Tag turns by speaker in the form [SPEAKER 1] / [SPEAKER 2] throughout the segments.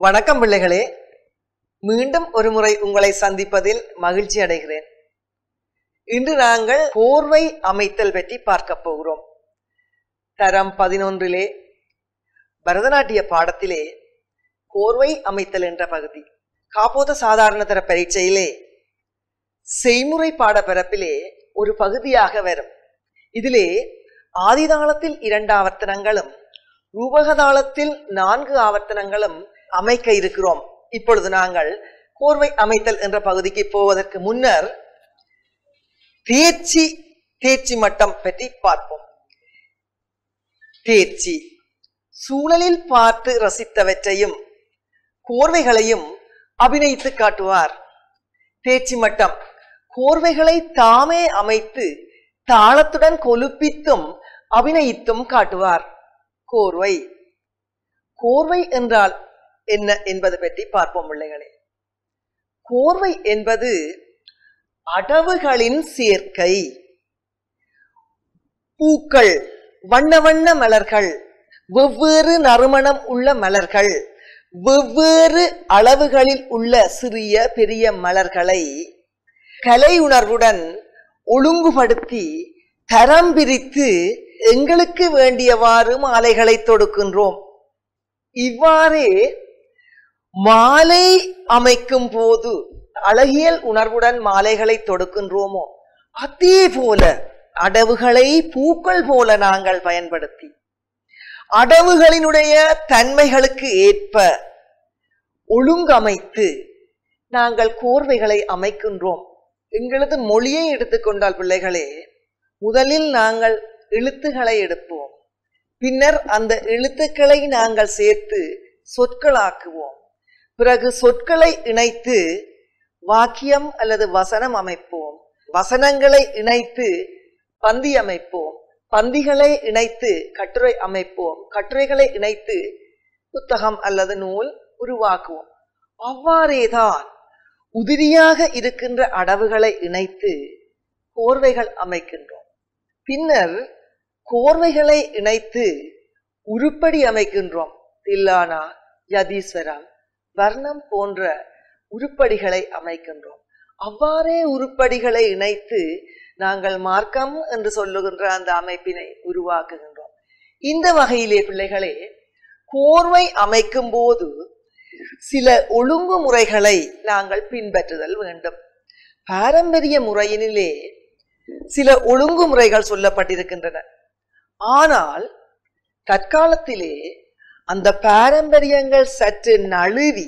[SPEAKER 1] வணக்கம் பிள்ளைகளே மீண்டும் ஒரு முறை உங்களை சந்திப்பதில் மகிழ்ச்சி அடைகிறேன் இன்று நாங்கள் கோர்வை அமைத்தல் பற்றி பார்க்க போகிறோம் தரம் பதினொன்றிலே பரதநாட்டிய பாடத்திலே கோர்வை அமைத்தல் என்ற பகுதி காப்போத சாதாரண தர பரீட்சையிலே செய்முறை பாடப்பரப்பிலே ஒரு பகுதியாக வரும் இதிலே ஆதிதாளத்தில் இரண்டு ஆவர்த்தனங்களும் ரூபகதாளத்தில் நான்கு ஆவர்த்தனங்களும் அமைக்க இருக்கிறோம் இப்பொழுது நாங்கள் கோர்வை அமைத்தல் என்ற பகுதிக்கு போவதற்கு முன்னர் தேர்ச்சி தேர்ச்சி மட்டம் பற்றி பார்ப்போம் தேர்ச்சி சூழலில் பார்த்து ரசித்தவற்றையும் கோர்வைகளையும் அபிநயித்து காட்டுவார் தேர்ச்சி மட்டம் கோர்வைகளை தாமே அமைத்து தாளத்துடன் கொலுப்பித்தும் அபிநயித்தும் காட்டுவார் கோர்வை கோர்வை என்றால் என்ன என்பது பற்றி பார்ப்போம் பிள்ளைகளே கோர்வை என்பது அடவுகளின் சேர்க்கை பூக்கள் வண்ண வண்ண மலர்கள் வெவ்வேறு நறுமணம் உள்ள மலர்கள் வெவ்வேறு அளவுகளில் உள்ள சிறிய பெரிய மலர்களை கலை உணர்வுடன் ஒழுங்குபடுத்தி தரம் பிரித்து எங்களுக்கு வேண்டியவாறு மாலைகளை தொடுக்கின்றோம் இவ்வாறே மாலை அமைக்கும் போது அழகியல் உணர்வுடன் மாலைகளை தொடுக்கின்றோமோ அதே போல அடவுகளை பூக்கள் போல நாங்கள் பயன்படுத்தி அடவுகளினுடைய தன்மைகளுக்கு ஏற்ப ஒழுங்கமைத்து நாங்கள் கோர்வைகளை அமைக்கின்றோம் எங்களது மொழியை எடுத்துக்கொண்டால் பிள்ளைகளே முதலில் நாங்கள் எழுத்துக்களை எடுப்போம் பின்னர் அந்த எழுத்துக்களை நாங்கள் சேர்த்து சொற்களாக்குவோம் பிறகு சொற்களை இணைத்து வாக்கியம் அல்லது வசனம் அமைப்போம் வசனங்களை இணைத்து பந்தி அமைப்போம் பந்திகளை இணைத்து கட்டுரை அமைப்போம் கட்டுரைகளை இணைத்து புத்தகம் அல்லது நூல் உருவாக்குவோம் அவ்வாறேதான் உதிரியாக இருக்கின்ற அடவுகளை இணைத்து கோர்வைகள் அமைக்கின்றோம் பின்னர் கோர்வைகளை இணைத்து உருப்படி அமைக்கின்றோம் தில்லானா யதீஸ்வரம் வர்ணம் போன்ற உருப்படிகளை அமைக்கின்றோம் அவ்வாறே உருப்படிகளை இணைத்து நாங்கள் மார்க்கம் என்று சொல்லுகின்ற அந்த அமைப்பினை உருவாக்குகின்றோம் இந்த வகையிலே பிள்ளைகளே கோர்வை அமைக்கும் போது சில ஒழுங்குமுறைகளை நாங்கள் பின்பற்றுதல் வேண்டும் பாரம்பரிய முறையினிலே சில ஒழுங்குமுறைகள் சொல்லப்பட்டிருக்கின்றன ஆனால் தற்காலத்திலே அந்த பாரம்பரியங்கள் சற்று நழுவி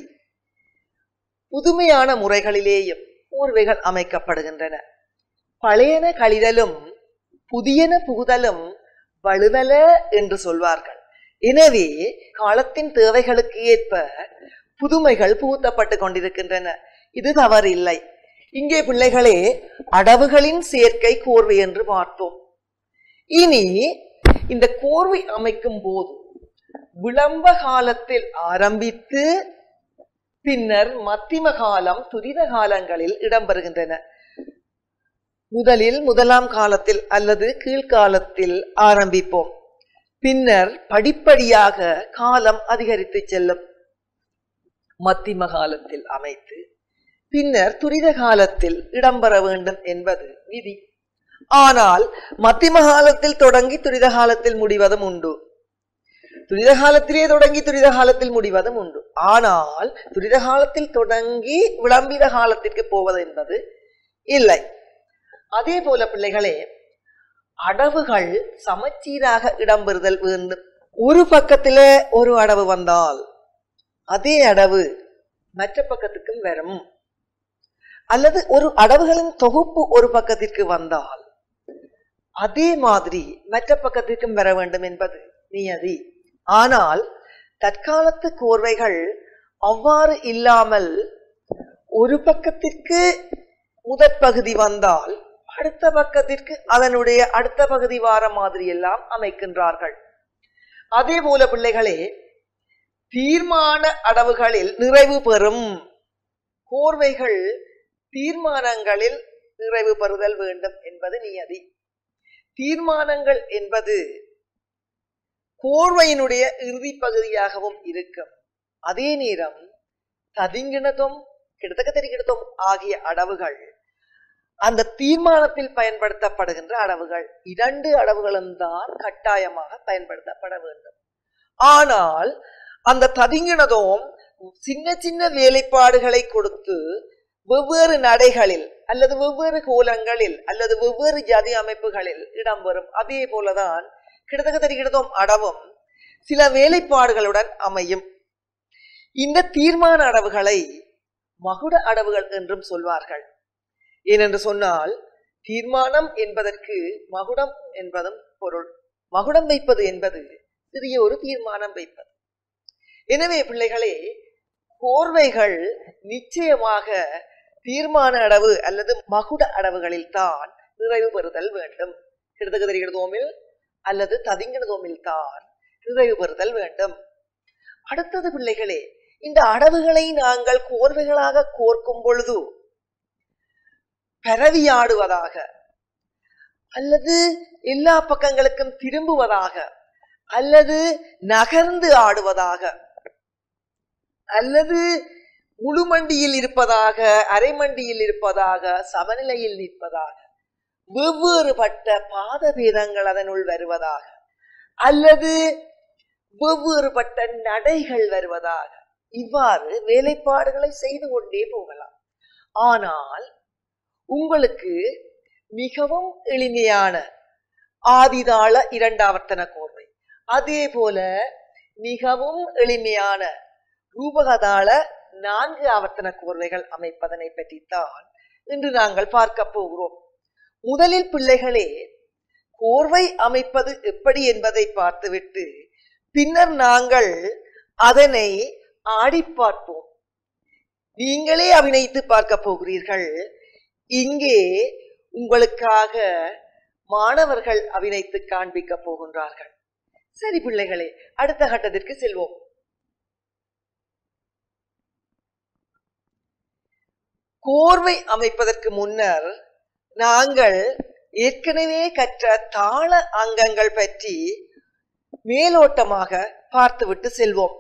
[SPEAKER 1] புதுமையான முறைகளிலேயும் கோர்வைகள் அமைக்கப்படுகின்றன பழையன கழிதலும் புதியன புகுதலும் வலுவல என்று சொல்வார்கள் எனவே காலத்தின் தேவைகளுக்கு ஏற்ப புதுமைகள் புகுத்தப்பட்டு கொண்டிருக்கின்றன இது தவறில்லை இங்கே பிள்ளைகளே அடவுகளின் சேர்க்கை கோர்வை என்று பார்த்தோம் இனி இந்த கோர்வை அமைக்கும் போது விளம்ப காலத்தில் ஆரம்பித்து பின்னர் மத்திம காலம் துரித காலங்களில் இடம்பெறுகின்றன முதலில் முதலாம் காலத்தில் அல்லது கீழ்காலத்தில் ஆரம்பிப்போம் பின்னர் படிப்படியாக காலம் அதிகரித்து செல்லும் மத்திம காலத்தில் அமைத்து பின்னர் துரித காலத்தில் இடம்பெற வேண்டும் என்பது விதி ஆனால் மத்திம காலத்தில் தொடங்கி துரித காலத்தில் முடிவதும் உண்டு துரித காலத்திலே தொடங்கி துரித காலத்தில் முடிவதும் உண்டு ஆனால் துரித காலத்தில் தொடங்கி விளம்பித காலத்திற்கு போவது என்பது இல்லை அதே போல பிள்ளைகளே அடவுகள் சமச்சீராக இடம்பெறுதல் வேண்டும் ஒரு பக்கத்துல ஒரு அடவு வந்தால் அதே அடவு மற்ற பக்கத்துக்கும் வரும் அல்லது ஒரு அடவுகளின் தொகுப்பு ஒரு பக்கத்திற்கு வந்தால் அதே மாதிரி மற்ற பக்கத்திற்கும் வர வேண்டும் என்பது நியதி ஆனால் தற்காலத்து கோர்வைகள் அவ்வாறு இல்லாமல் ஒரு பக்கத்திற்கு முதற் பகுதி வந்தால் அடுத்த பக்கத்திற்கு அதனுடைய அடுத்த பகுதி வார மாதிரி எல்லாம் அமைக்கின்றார்கள் அதே போல பிள்ளைகளே தீர்மான அடவுகளில் நிறைவு பெறும் கோர்வைகள் தீர்மானங்களில் நிறைவு பெறுதல் வேண்டும் என்பது நியதி தீர்மானங்கள் என்பது கோர்வையினுடைய இறுதி பகுதியாகவும் இருக்கும் அதே நேரம் ததிங்கிணதும் கிடத்தக்க தெரிகிடத்தும் ஆகிய அடவுகள் அந்த தீர்மானத்தில் பயன்படுத்தப்படுகின்ற அடவுகள் இரண்டு அடவுகளும் தான் கட்டாயமாக பயன்படுத்தப்பட வேண்டும் ஆனால் அந்த ததிங்கிணதும் சின்ன சின்ன வேலைப்பாடுகளை கொடுத்து வெவ்வேறு நடைகளில் அல்லது வெவ்வேறு கோலங்களில் அல்லது வெவ்வேறு ஜாதி அமைப்புகளில் இடம்பெறும் அதே போலதான் கிடத்தக்க தெரிகிடத்தும் அடவும் சில வேலைப்பாடுகளுடன் அமையும் இந்த தீர்மான அடவுகளை மகுட அடவுகள் என்றும் சொல்வார்கள் ஏனென்று சொன்னால் தீர்மானம் என்பதற்கு மகுடம் என்பதும் பொருள் மகுடம் வைப்பது என்பது சிறிய ஒரு தீர்மானம் வைப்பது எனவே பிள்ளைகளே கோர்வைகள் நிச்சயமாக தீர்மான அடவு அல்லது மகுட அடவுகளில் தான் நிறைவு பெறுதல் வேண்டும் கிடத்தக்க தெரிகிறதோமில் அல்லது ததிங்கினதோமில் தான் நிறைவு பெறுதல் வேண்டும் அடுத்தது பிள்ளைகளே இந்த அடவுகளை நாங்கள் கோர்வைகளாக கோர்க்கும் பொழுது பரவியாடுவதாக அல்லது எல்லா பக்கங்களுக்கும் திரும்புவதாக அல்லது நகர்ந்து ஆடுவதாக அல்லது முழுமண்டியில் இருப்பதாக அரைமண்டியில் இருப்பதாக சமநிலையில் நிற்பதாக வெவ்வேறுபட்ட பாதபேதங்கள் அதனுள் வருவதாக அல்லது வெவ்வேறுபட்ட நடைகள் வருவதாக இவ்வாறு வேலைப்பாடுகளை செய்து கொண்டே போகலாம் ஆனால் உங்களுக்கு மிகவும் எளிமையான ஆதிதாள இரண்டாவர்த்தன கோர்வை அதே போல மிகவும் எளிமையான ரூபகதாள நான்கு ஆவர்த்தன கோர்வைகள் அமைப்பதனை பற்றித்தான் இன்று நாங்கள் பார்க்க போகிறோம் முதலில் பிள்ளைகளே கோர்வை அமைப்பது எப்படி என்பதை பார்த்துவிட்டு பின்னர் நாங்கள் அதனை ஆடி பார்ப்போம் நீங்களே அபிநயித்து பார்க்க போகிறீர்கள் இங்கே உங்களுக்காக மாணவர்கள் அபிநயித்து காண்பிக்க போகின்றார்கள் சரி பிள்ளைகளே அடுத்த கட்டத்திற்கு செல்வோம் கோர்வை அமைப்பதற்கு முன்னர் நாங்கள் ஏற்கனவே கற்ற தாள அங்கங்கள் பற்றி மேலோட்டமாக பார்த்துவிட்டு செல்வோம்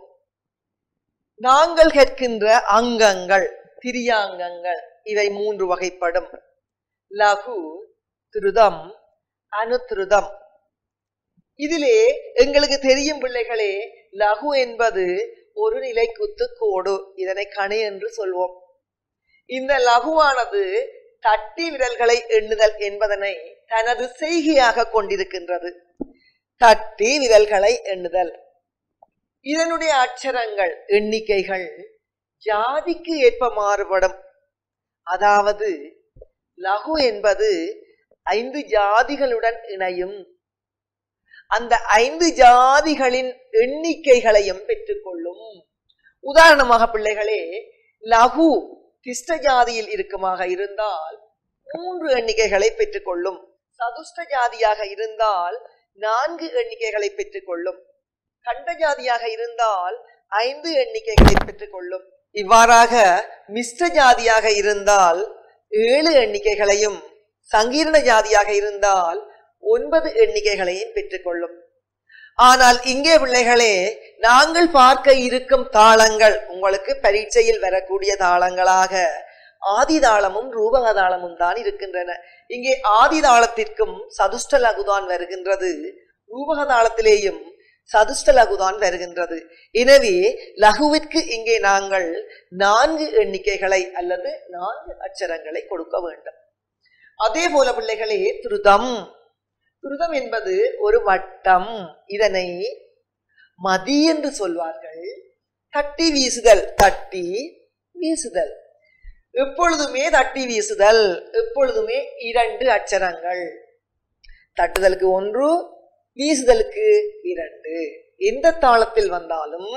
[SPEAKER 1] நாங்கள் கற்கின்ற அங்கங்கள் திரியாங்கங்கள் இவை மூன்று வகைப்படும் லகு திருதம் அனுத்ருதம் இதிலே எங்களுக்கு தெரியும் பிள்ளைகளே லகு என்பது ஒரு நிலை குத்து கோடு இதனை கணு என்று சொல்வோம் இந்த லகுவானது தட்டி விரல்களை எண்ணுதல் என்பதனை தனது செய்கையாக கொண்டிருக்கின்றது தட்டி விரல்களை எண்ணுதல் இதனுடைய அச்சரங்கள் எண்ணிக்கைகள் ஜாதிக்கு ஏற்ப மாறுபடும் அதாவது லகு என்பது ஐந்து ஜாதிகளுடன் இணையும் அந்த ஐந்து ஜாதிகளின் எண்ணிக்கைகளையும் பெற்றுக்கொள்ளும் உதாரணமாக பிள்ளைகளே லகு திஷ்ட ஜாதியில் இருக்குமாக இருந்தால் மூன்று எண்ணிக்கைகளை பெற்றுக்கொள்ளும் சதுஷ்ட ஜாதியாக இருந்தால் நான்கு எண்ணிக்கைகளை பெற்றுக்கொள்ளும் கண்ட ஜாதியாக இருந்தால் ஐந்து எண்ணிக்கைகளை பெற்றுக்கொள்ளும் இவ்வாறாக மிஷ்ட ஜாதியாக இருந்தால் ஏழு எண்ணிக்கைகளையும் சங்கீர்ண ஜாதியாக இருந்தால் ஒன்பது எண்ணிக்கைகளையும் பெற்றுக்கொள்ளும் ஆனால் இங்கே பிள்ளைகளே நாங்கள் பார்க்க இருக்கும் தாளங்கள் உங்களுக்கு பரீட்சையில் வரக்கூடிய தாளங்களாக ஆதி தாளமும் ரூபக தாளமும் தான் இருக்கின்றன இங்கே ஆதி தாளத்திற்கும் சதுஷ்ட லகுதான் வருகின்றது ரூபக தாளத்திலேயும் சதுஷ்ட லகுதான் வருகின்றது எனவே லகுவிற்கு இங்கே நாங்கள் நான்கு எண்ணிக்கைகளை அல்லது நான்கு அச்சரங்களை கொடுக்க வேண்டும் அதே போல பிள்ளைகளே திருதம் துருதம் என்பது ஒரு வட்டம் இதனை மதி என்று சொல்வார்கள் தட்டி வீசுதல் தட்டி வீசுதல் எப்பொழுதுமே தட்டி வீசுதல் எப்பொழுதுமே இரண்டு அச்சரங்கள் தட்டுதலுக்கு ஒன்று வீசுதலுக்கு இரண்டு எந்த தாளத்தில் வந்தாலும்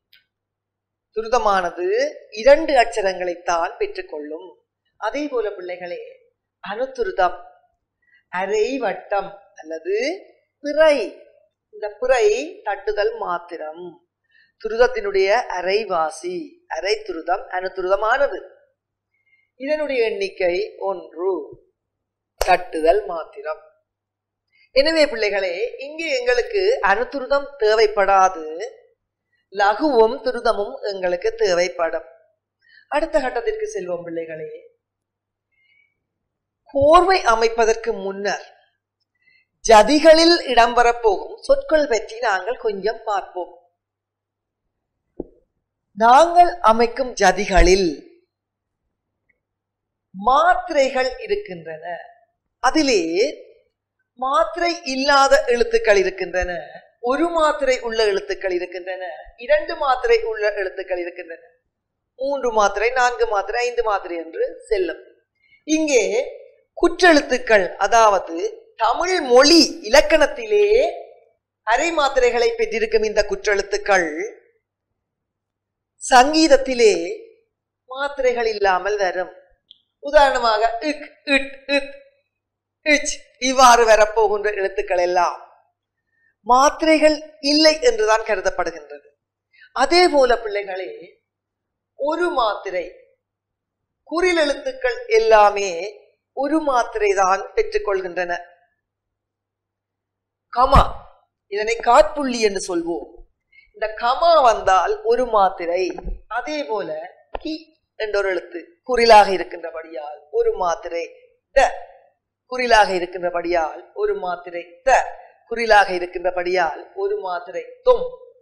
[SPEAKER 1] துரிதமானது இரண்டு அச்சரங்களைத்தான் பெற்றுக்கொள்ளும் அதே போல பிள்ளைகளே அணுத்துருதம் அரை வட்டம் அல்லது பிறை இந்த பிறை தட்டுதல் மாத்திரம் துருதத்தினுடைய அரைவாசி அரை துருதம் அணுத்துருதமானது இதனுடைய எண்ணிக்கை ஒன்று தட்டுதல் மாத்திரம் எனவே பிள்ளைகளே இங்கே எங்களுக்கு அணுத்துருதம் தேவைப்படாது லகுவும் துரிதமும் எங்களுக்கு தேவைப்படும் அடுத்த கட்டத்திற்கு செல்வோம் பிள்ளைகளே கோர்வை அமைப்பதற்கு முன்னர் ஜதிகளில் இடம்பெறப் போகும் சொற்கள் பற்றி நாங்கள் கொஞ்சம் பார்ப்போம் நாங்கள் அமைக்கும் ஜதிகளில் மாத்திரைகள் இருக்கின்றன அதிலே மாத்திரை இல்லாத எழுத்துக்கள் இருக்கின்றன ஒரு மாத்திரை உள்ள எழுத்துக்கள் இருக்கின்றன இரண்டு மாத்திரை உள்ள எழுத்துக்கள் இருக்கின்றன மூன்று மாத்திரை நான்கு மாத்திரை ஐந்து மாத்திரை என்று செல்லும் இங்கே குற்றெழுத்துக்கள் அதாவது தமிழ் மொழி இலக்கணத்திலே அரை மாத்திரைகளை பெற்றிருக்கும் இந்த குற்றெழுத்துக்கள் சங்கீதத்திலே மாத்திரைகள் இல்லாமல் வரும் உதாரணமாக இக் இட் இத் இச் இவ்வாறு வரப்போகின்ற எழுத்துக்கள் எல்லாம் மாத்திரைகள் இல்லை என்றுதான் கருதப்படுகின்றது அதே போல பிள்ளைகளே ஒரு மாத்திரை குறில் எழுத்துக்கள் எல்லாமே ஒரு மாத்திரை தான் பெற்றுக்கொள்கின்றன கமா இதனை காட்புள்ளி என்று சொல்வோம் இந்த கமா வந்தால் ஒரு மாத்திரை அதே போல கி என்ற ஒரு எழுத்து குறிலாக இருக்கின்றபடியால் ஒரு மாத்திரை த குறிலாக இருக்கின்றபடியால் ஒரு மாத்திரை த குறிலாக இருக்கின்றபடியால் ஒரு மாத்திரை தொம்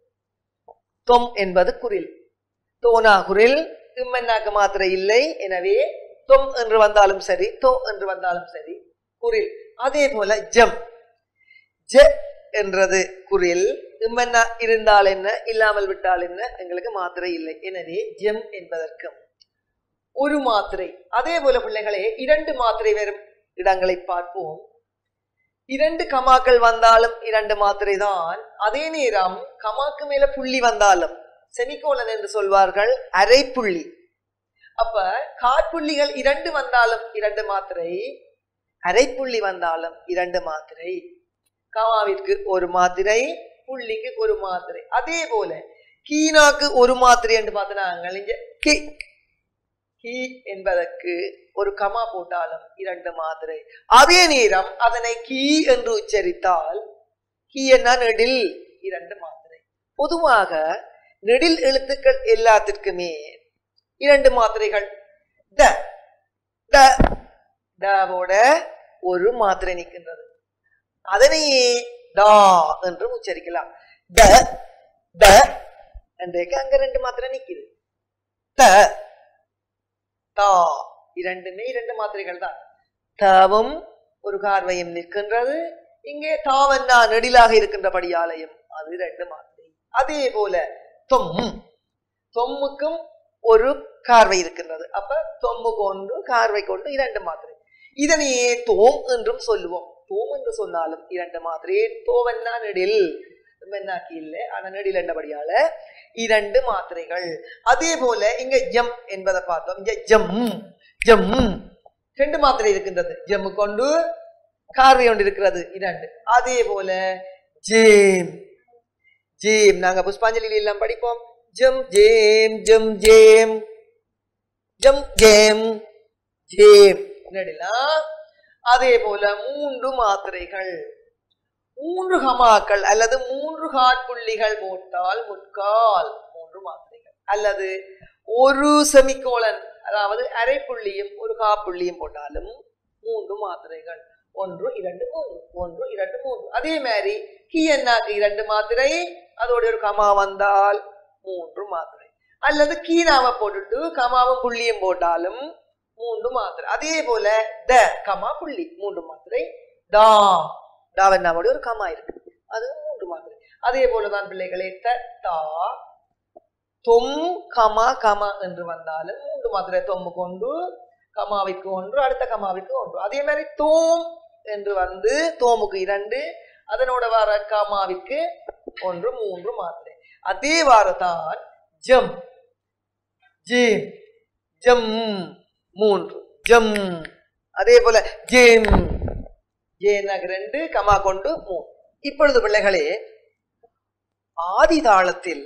[SPEAKER 1] தொம் என்பது குரில் தோனா குரில் இம்மன்னாக்கு மாத்திரை இல்லை எனவே தொம் என்று வந்தாலும் சரி தோ என்று வந்தாலும் சரி குரில் அதே போல ஜம் ஜ என்றது குரில் இம்மன்னா இருந்தால் என்ன இல்லாமல் விட்டால் என்ன எங்களுக்கு மாத்திரை இல்லை எனவே ஜெம் என்பதற்கும் ஒரு மாத்திரை அதே போல பிள்ளைகளே இரண்டு மாத்திரை வரும் இடங்களை பார்ப்போம் இரண்டு கமாக்கள் வந்தாலும் இரண்டு மாத்திரை தான் அதே நேரம் கமாக்கு மேல புள்ளி வந்தாலும் செமிகோலன் என்று சொல்வார்கள் அரை புள்ளி அப்ப காற்புள்ளிகள் இரண்டு வந்தாலும் இரண்டு மாத்திரை அரை புள்ளி வந்தாலும் இரண்டு மாத்திரை கமாவிற்கு ஒரு மாத்திரை புள்ளிக்கு ஒரு மாத்திரை அதே போல கீனாக்கு ஒரு மாத்திரை என்று பார்த்தனாங்கள் இங்க கி கி என்பதற்கு ஒரு கமா போட்டாலும் இரண்டு மாத்திரை அதே நேரம் அதனை கீ என்று உச்சரித்தால் கீ என்ன நெடில் இரண்டு மாத்திரை பொதுவாக நெடில் எழுத்துக்கள் எல்லாத்திற்குமே இரண்டு மாத்திரைகள் த ட டவோட ஒரு மாத்திரை நிற்கின்றது அதனையே டா என்று உச்சரிக்கலாம் ட ட என்றைக்கு அங்க ரெண்டு மாத்திரை நிக்குது த தா இரண்டுமே இரண்டு மாத்திரைகள் தான் தவும் ஒரு கார்வையும் நிற்கின்றது இங்கே தாவன்னா நெடிலாக இருக்கின்றபடியாலையும் அது ரெண்டு மாத்திரை அதே போல தொம் தொம்முக்கும் ஒரு கார்வை இருக்கின்றது அப்ப தொம்மு கொண்டு கார்வை கொண்டு இரண்டு மாத்திரை இதனையே தோம் என்றும் சொல்லுவோம் தோம் என்று சொன்னாலும் இரண்டு மாத்திரை தோவன்னா நெடில் மென்னாக்கி இல்லை ஆனா நெடில் என்றபடியால இரண்டு மாத்திரைகள் அதே போல இங்க ஜம் என்பதை பார்த்தோம் இங்க ஜம் ஜம் ரெண்டு மாத்திரை இருக்கின்றது ஜம்மு கொண்டு கார்வை ஒன்று இருக்கிறது இரண்டு அதே போல ஜேம் ஜேம் நாங்க புஷ்பாஞ்சலி எல்லாம் படிப்போம் ஜம் ஜேம் ஜம் ஜேம் ஜம் ஜேம் ஜேம் என்னடிலாம் அதே போல மூன்று மாத்திரைகள் மூன்று ஹமாக்கள் அல்லது மூன்று காட்புள்ளிகள் போட்டால் முற்கால் மூன்று மாத்திரைகள் அல்லது ஒரு செமிக்கோலன் அதாவது அரை புள்ளியும் ஒரு காப்புள்ளியும் போட்டாலும் மூன்று மாத்திரைகள் ஒன்று இரண்டு மூன்று ஒன்று இரண்டு மூன்று அதே மாதிரி கீயன்னாக்கு இரண்டு மாத்திரை அதோட ஒரு கமா வந்தால் மூன்று மாத்திரை அல்லது கீனாவை போட்டுட்டு கமாவும் புள்ளியும் போட்டாலும் மூன்று மாத்திரை அதே போல த கமா புள்ளி மூன்று மாத்திரை டா டாவன்னாவோட ஒரு கமா இருக்கு அது மூன்று மாத்திரை அதே போலதான் பிள்ளைகளே த தா தொம் கமா கமா என்று வந்தாலும் மூன்று மாத்திரை தொம்மு கொண்டு கமாவிற்கு ஒன்று அடுத்த கமாவிற்கு ஒன்று அதே மாதிரி தோம் என்று வந்து தோமுக்கு இரண்டு அதனோட வர கமாவிற்கு ஒன்று மூன்று மாத்திரை அதே வாரத்தான் ஜம் ஜேம் ஜம் மூன்று ஜம் அதே போல ஜேம் ஜேனாக்கு ரெண்டு கமா கொண்டு மூணு இப்பொழுது பிள்ளைகளே ஆதி தாளத்தில்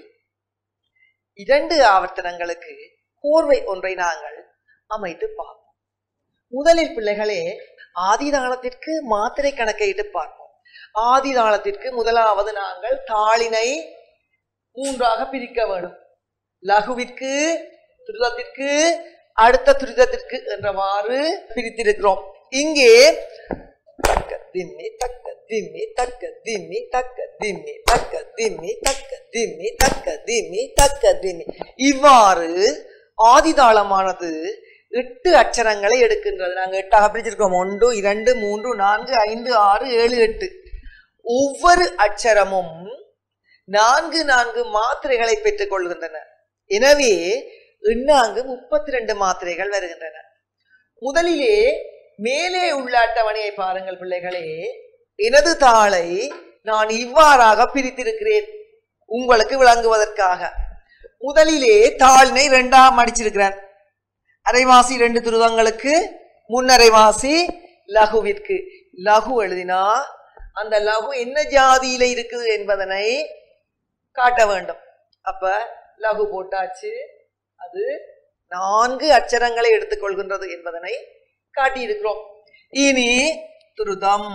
[SPEAKER 1] இரண்டு ஆவர்த்தனங்களுக்கு கோர்வை ஒன்றை நாங்கள் அமைத்து பார்ப்போம் முதலில் பிள்ளைகளே ஆதி தாளத்திற்கு மாத்திரை கணக்கை இட்டு பார்ப்போம் ஆதி தாளத்திற்கு முதலாவது நாங்கள் தாளினை மூன்றாக பிரிக்க வேண்டும் லகுவிற்கு துரிதத்திற்கு அடுத்த துரிதத்திற்கு என்றவாறு பிரித்திருக்கிறோம் இங்கே தக்க திம்மி தக்க திம்மி தக்க திம்மி தக்க திம்மி தக்க திம்மி தக்க திம்மி தக்க திம்மி தக்க திம்மி இவ்வாறு ஆதிதாளமானது எட்டு அச்சரங்களை எடுக்கின்றது நாங்க எட்டாக பிரிச்சிருக்கோம் ஒன்று இரண்டு மூன்று நான்கு ஐந்து ஆறு ஏழு எட்டு ஒவ்வொரு அச்சரமும் நான்கு நான்கு மாத்திரைகளை பெற்றுக் கொள்கின்றன எனவே எண்ணாங்கு முப்பத்தி ரெண்டு மாத்திரைகள் வருகின்றன முதலிலே மேலே உள்ள அட்டவணையை பாருங்கள் பிள்ளைகளே எனது தாளை நான் இவ்வாறாக பிரித்திருக்கிறேன் உங்களுக்கு விளங்குவதற்காக முதலிலே தாளினை இரண்டாம் அடிச்சிருக்கிறேன் அரைவாசி ரெண்டு துருவங்களுக்கு முன்னரைவாசி லகுவிற்கு லகு எழுதினா அந்த லகு என்ன ஜாதியில இருக்குது என்பதனை காட்ட வேண்டும் அப்ப லகு போட்டாச்சு அது நான்கு அச்சரங்களை எடுத்துக்கொள்கின்றது என்பதனை காட்டியிருக்கிறோம் இனி துருதம்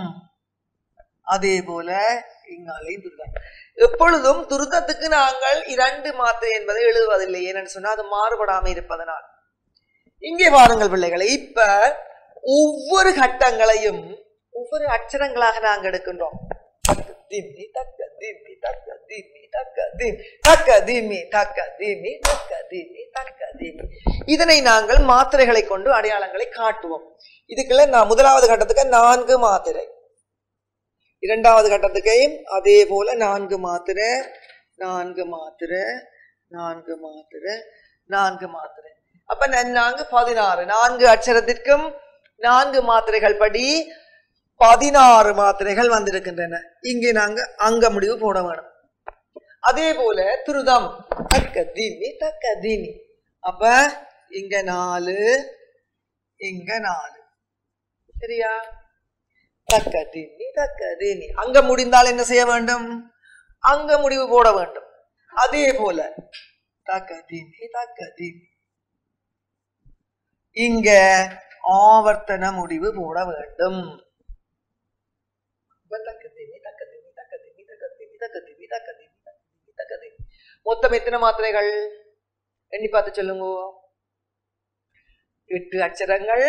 [SPEAKER 1] அதே போல இங்காலையும் துருதம் எப்பொழுதும் துருதத்துக்கு நாங்கள் இரண்டு மாத்திரை என்பதை எழுதுவதில்லை ஏன்னு சொன்னா அது மாறுபடாமல் இருப்பதனால் இங்கே பாருங்கள் பிள்ளைகளை இப்ப ஒவ்வொரு கட்டங்களையும் ஒவ்வொரு அச்சரங்களாக நாங்கள் எடுக்கின்றோம் தக்க திம்மி தக்க திம்மி தக்க திம்மி தக்க திம் தக்க திம்மி தக்க திம்மி தக்க திம்மி தக்க திம்மி இதனை நாங்கள் மாத்திரைகளை கொண்டு அடையாளங்களை காட்டுவோம் இதுக்குள்ள நான் முதலாவது கட்டத்துக்கு நான்கு மாத்திரை இரண்டாவது கட்டத்துக்கையும் அதே போல நான்கு மாத்திரை நான்கு மாத்திரை நான்கு மாத்திரை நான்கு மாத்திரை அப்ப ந- நான்கு பதினாறு நான்கு அச்சரத்திற்கும் நான்கு மாத்திரைகள் படி பதினாறு மாத்திரைகள் வந்திருக்கின்றன இங்கே நாங்க அங்க முடிவு போட வேணும் அதே போல துருதம் தக்க தீமி தக்க தீமி அப்ப இங்க நாலு இங்க நாலு சரியா தக்க தீமி தக்க தீமி அங்க முடிந்தால் என்ன செய்ய வேண்டும் அங்க முடிவு போட வேண்டும் அதே போல தக்க தீமி தக்க தீமி இங்க ஆவர்த்தன முடிவு போட வேண்டும் இப்ப தக்க தீமி தக்க தீமி தக்க தீமி தக்க தீமி தக்க தீமி தக்க தீமி தக்க தீமி தக்க தீமி மொத்தம் எத்தனை மாத்திரைகள் எண்ணி பார்த்து சொல்லுங்க எட்டு அச்சரங்கள்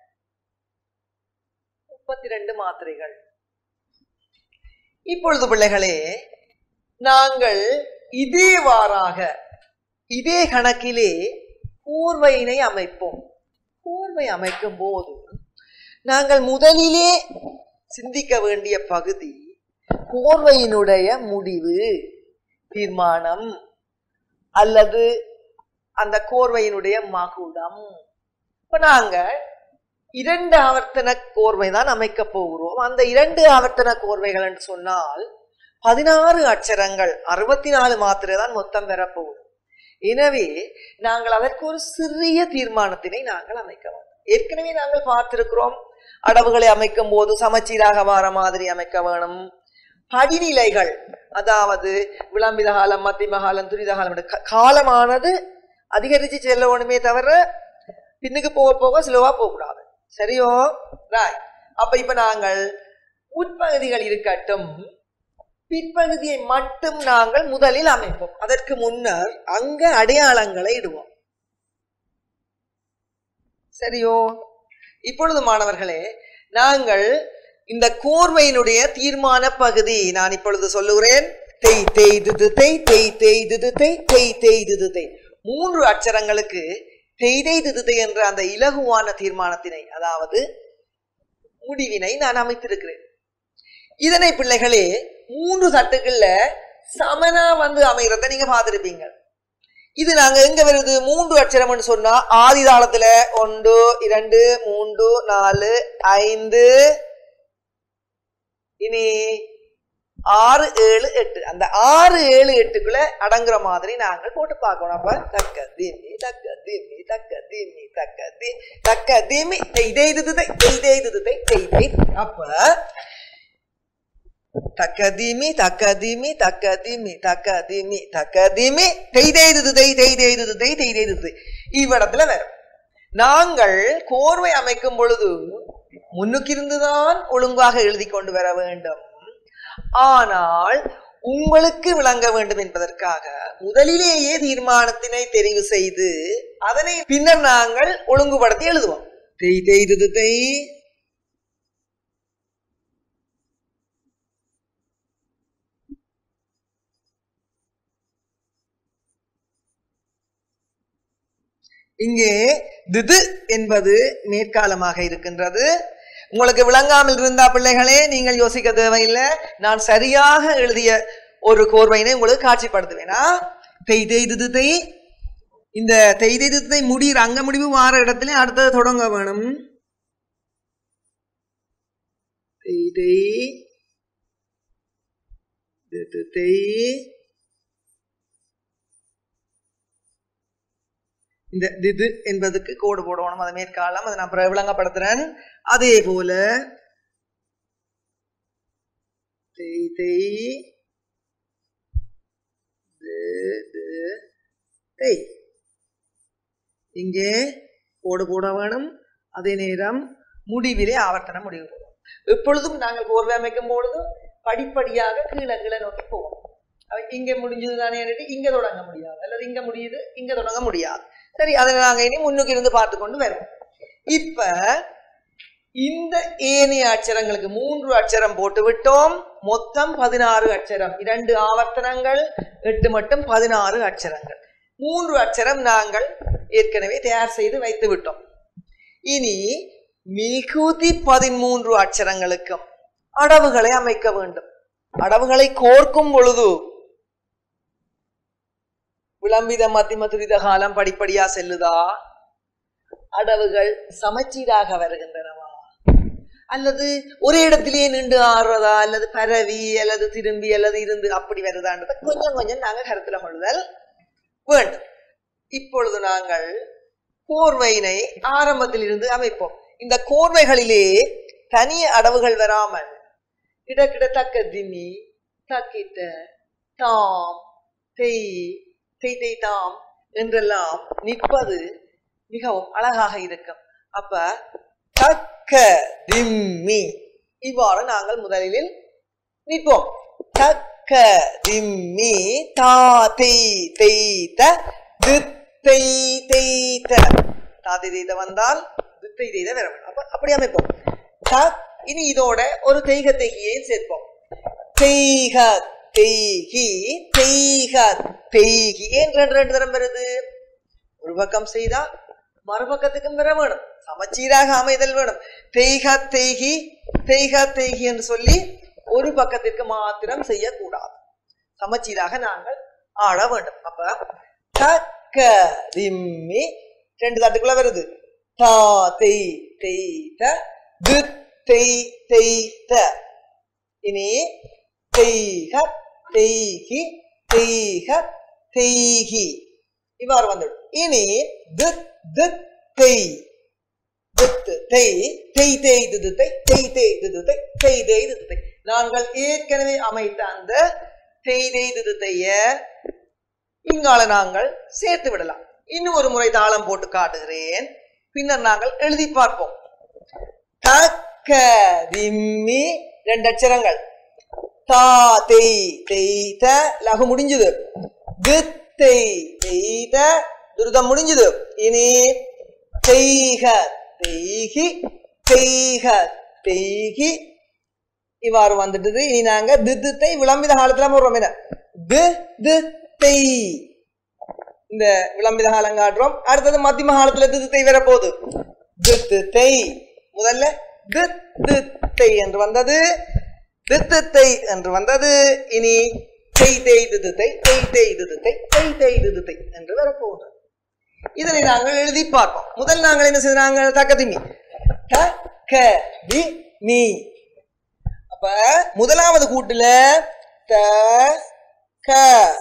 [SPEAKER 1] முப்பத்தி ரெண்டு மாத்திரைகள் இப்பொழுது பிள்ளைகளே நாங்கள் இதேவாறாக இதே கணக்கிலே கூர்வையினை அமைப்போம் கூர்வை அமைக்கும் போது நாங்கள் முதலிலே சிந்திக்க வேண்டிய பகுதி கோர்வையினுடைய முடிவு தீர்மானம் அல்லது அந்த கோர்வையினுடைய மகுடம் இப்ப நாங்க இரண்டு ஆவர்த்தன கோர்வை தான் அமைக்க போகிறோம் அந்த இரண்டு ஆவர்த்தன கோர்வைகள் என்று சொன்னால் பதினாறு அச்சரங்கள் அறுபத்தி நாலு மாத்திரை தான் மொத்தம் பெறப்போகுது எனவே நாங்கள் அதற்கு ஒரு சிறிய தீர்மானத்தினை நாங்கள் அமைக்க வேண்டும் ஏற்கனவே நாங்கள் பார்த்திருக்கிறோம் அடவுகளை அமைக்கும் போது சமச்சீராக வார மாதிரி அமைக்க வேணும் படிநிலைகள் அதாவது விளம்பித காலம் மத்தியம காலம் துரித காலம் என்று க- காலமானது அதிகரித்து செல்ல வேணுமே தவிர பின்னுக்கு போக போக ஸ்லோவா போகக்கூடாது சரியோ ராய் அப்ப இப்ப நாங்கள் உட்பகுதிகள் இருக்கட்டும் பிற்பகுதியை மட்டும் நாங்கள் முதலில் அமைப்போம் அதற்கு முன்னர் அங்க அடையாளங்களை இடுவோம் சரியோ இப்பொழுது மாணவர்களே நாங்கள் இந்த கோர்வையினுடைய தீர்மான பகுதி நான் இப்பொழுது சொல்லுகிறேன் தெய் தெய் துது தெய் தெய் தெய் துது தெய் தெய் தெய் துது தெய் மூன்று அச்சரங்களுக்கு தெய் தெய் துது தெய் என்ற அந்த இலகுவான தீர்மானத்தினை அதாவது முடிவினை நான் அமைத்திருக்கிறேன் இதனை பிள்ளைகளே மூன்று தட்டுகள்ல சமனா வந்து அமைகிறத நீங்க பார்த்திருப்பீங்க இது நாங்க எங்க வருது மூன்று அச்சரம்னு சொன்னா ஆதி தாளத்துல ஒன்று இரண்டு மூன்று நாலு ஐந்து இனி ஆறு ஏழு எட்டு அந்த ஆறு ஏழு எட்டுக்குள்ள அடங்குற மாதிரி நாங்கள் போட்டு பார்க்கணும் அப்ப தக்க தீமி தக்க தீமி தக்க தீமி தக்க தீ தக்க தீமி இதே இது இதே இது இதே அப்ப தக்கதீமி தக்கதீமி தக்கதீமி தக்கதீமி தக்கதீமி தெய்தெய்து தெய் தெய்தெய்து தெய் தெய்தெய்து இவ்விடத்துல வரும் நாங்கள் கோர்வை அமைக்கும் பொழுது முன்னுக்கிருந்துதான் ஒழுங்காக எழுதி கொண்டு வர வேண்டும் ஆனால் உங்களுக்கு விளங்க வேண்டும் என்பதற்காக முதலிலேயே தீர்மானத்தினை தெரிவு செய்து அதனை பின்னர் நாங்கள் ஒழுங்குபடுத்தி எழுதுவோம் தெய் தெய் திது தெய் இங்கே திது என்பது மேற்காலமாக இருக்கின்றது உங்களுக்கு விளங்காமல் இருந்தா பிள்ளைகளே நீங்கள் யோசிக்க தேவையில்லை நான் சரியாக எழுதிய ஒரு கோர்வையினை உங்களுக்கு காட்சிப்படுத்துவேனா தெய் தெய் திது தெய் இந்த தெய் தெய் திது தெய் முடிகிற அங்க முடிவு வார இடத்துல அடுத்தது தொடங்க வேணும் தெய் தெய் திது தெய் இந்த திது என்பதுக்கு கோடு போடணும் அது மேற்காலம் அதை நான் பிறகு விளங்கப்படுத்துறேன் அதே போல தெய் தெய் து, து, தெய் இங்கே கோடு போட வேணும் அதே நேரம் முடிவிலே ஆவர்த்தன முடிவு போடும் எப்பொழுதும் நாங்கள் கோர்வை அமைக்கும் பொழுது படிப்படியாக கீழே கீழே நோக்கி போவோம் அவ இங்க முடிஞ்சது தானே இங்க தொடங்க முடியாது அல்லது இங்க முடியுது இங்க தொடங்க முடியாது சரி அதை நாங்க இனி முன்னுக்கு இருந்து பார்த்து கொண்டு வரோம் இப்ப இந்த ஏனைய அட்சரங்களுக்கு மூன்று அட்சரம் போட்டு விட்டோம் மொத்தம் பதினாறு அட்சரம் இரண்டு ஆவர்த்தனங்கள் எட்டு மட்டும் பதினாறு அட்சரங்கள் மூன்று அட்சரம் நாங்கள் ஏற்கனவே தயார் செய்து வைத்து விட்டோம் இனி மிகுதி பதிமூன்று அட்சரங்களுக்கும் அடவுகளை அமைக்க வேண்டும் அடவுகளை கோர்க்கும் பொழுது விளம்பித மத்திம துரித காலம் படிப்படியா செல்லுதா அடவுகள் சமச்சீராக வருகின்றனவா அல்லது ஒரே இடத்திலேயே நின்று ஆடுறதா அல்லது பரவி அல்லது திரும்பி அல்லது இருந்து அப்படி வருதான்றதை கொஞ்சம் கொஞ்சம் நாங்க கருத்துல கொள்ளுதல் வேண்டும் இப்பொழுது நாங்கள் கோர்வையினை ஆரம்பத்தில் இருந்து அமைப்போம் இந்த கோர்வைகளிலே தனி அடவுகள் வராமல் இடக்கிட தக்க திமி தக்கிட்ட தாம் தெய் தெய் தெய் தாம் என்றெல்லாம் நிற்பது மிகவும் அழகாக இருக்கும் அப்ப தக்க திம்மி இவ்வாறு நாங்கள் முதலில் நிற்போம் தக்க திம்மி தா தெய் தெய் த தித்தை தெய் த தாத்தை தெய்த வந்தால் தித்தை தெய்த வர வேண்டும் அப்ப அப்படி அமைப்போம் த இனி இதோட ஒரு தெய்க தெய்கியையும் சேர்ப்போம் தெய்க தெய்கி தெய்க தெய்கி ஏன் ரெண்டு ரெண்டு தரம் வருது ஒரு பக்கம் செய்தா மறுபக்கத்துக்கும் பெற வேணும் சமச்சீராக அமைதல் வேணும் தெய்க தெய்கி தெய்க தெய்கி என்று சொல்லி ஒரு பக்கத்திற்கு மாத்திரம் செய்யக்கூடாது சமச்சீராக நாங்கள் ஆட வேண்டும் அப்ப தக்க திம்மி ரெண்டு தட்டுக்குள்ள வருது தா தெய் தெய் த து தெய் தெய் த இனி தெய்க தெய்கி தெய்க தெய்கி இவ்வாறு வந்துடும் இனி தித் தித் தெய் தித்து தெய் தெய் தெய் திது தெய் தெய் தெய் திது தெய் தெய் தெய் திது தெய் நாங்கள் ஏற்கனவே அமைத்த அந்த தெய் தெய் திது தெய்ய இங்கால நாங்கள் சேர்த்து விடலாம் இன்னும் ஒரு முறை தாளம் போட்டு காட்டுகிறேன் பின்னர் நாங்கள் எழுதி பார்ப்போம் தக்க திம்மி ரெண்டு அச்சரங்கள் தா தெய் தெய்த லகு முடிஞ்சது தித்தை தெய்த துருதம் முடிஞ்சது இனி தெய்க தெய்கி தெய்க தெய்கி இவ்வாறு வந்துட்டது இனி நாங்க தித்தை விளம்பித காலத்துல போடுறோம் என்ன தி தி தெய் இந்த விளம்பித காலம் காட்டுறோம் அடுத்தது மத்தியம காலத்துல தித்தை வர போகுது தித்து தெய் முதல்ல தித் தித்தை என்று வந்தது தித்தை என்று வந்தது இனி தெய் தெய் தித்தை தெய் தெய் தித்தை தெய் தெய் தித்தை என்று வரப்போகிறது இதனை நாங்கள் எழுதி பார்ப்போம் முதல் நாங்கள் என்ன செய்தாங்க தக்கதிமி த க தி மீ அப்ப முதலாவது கூட்டுல த க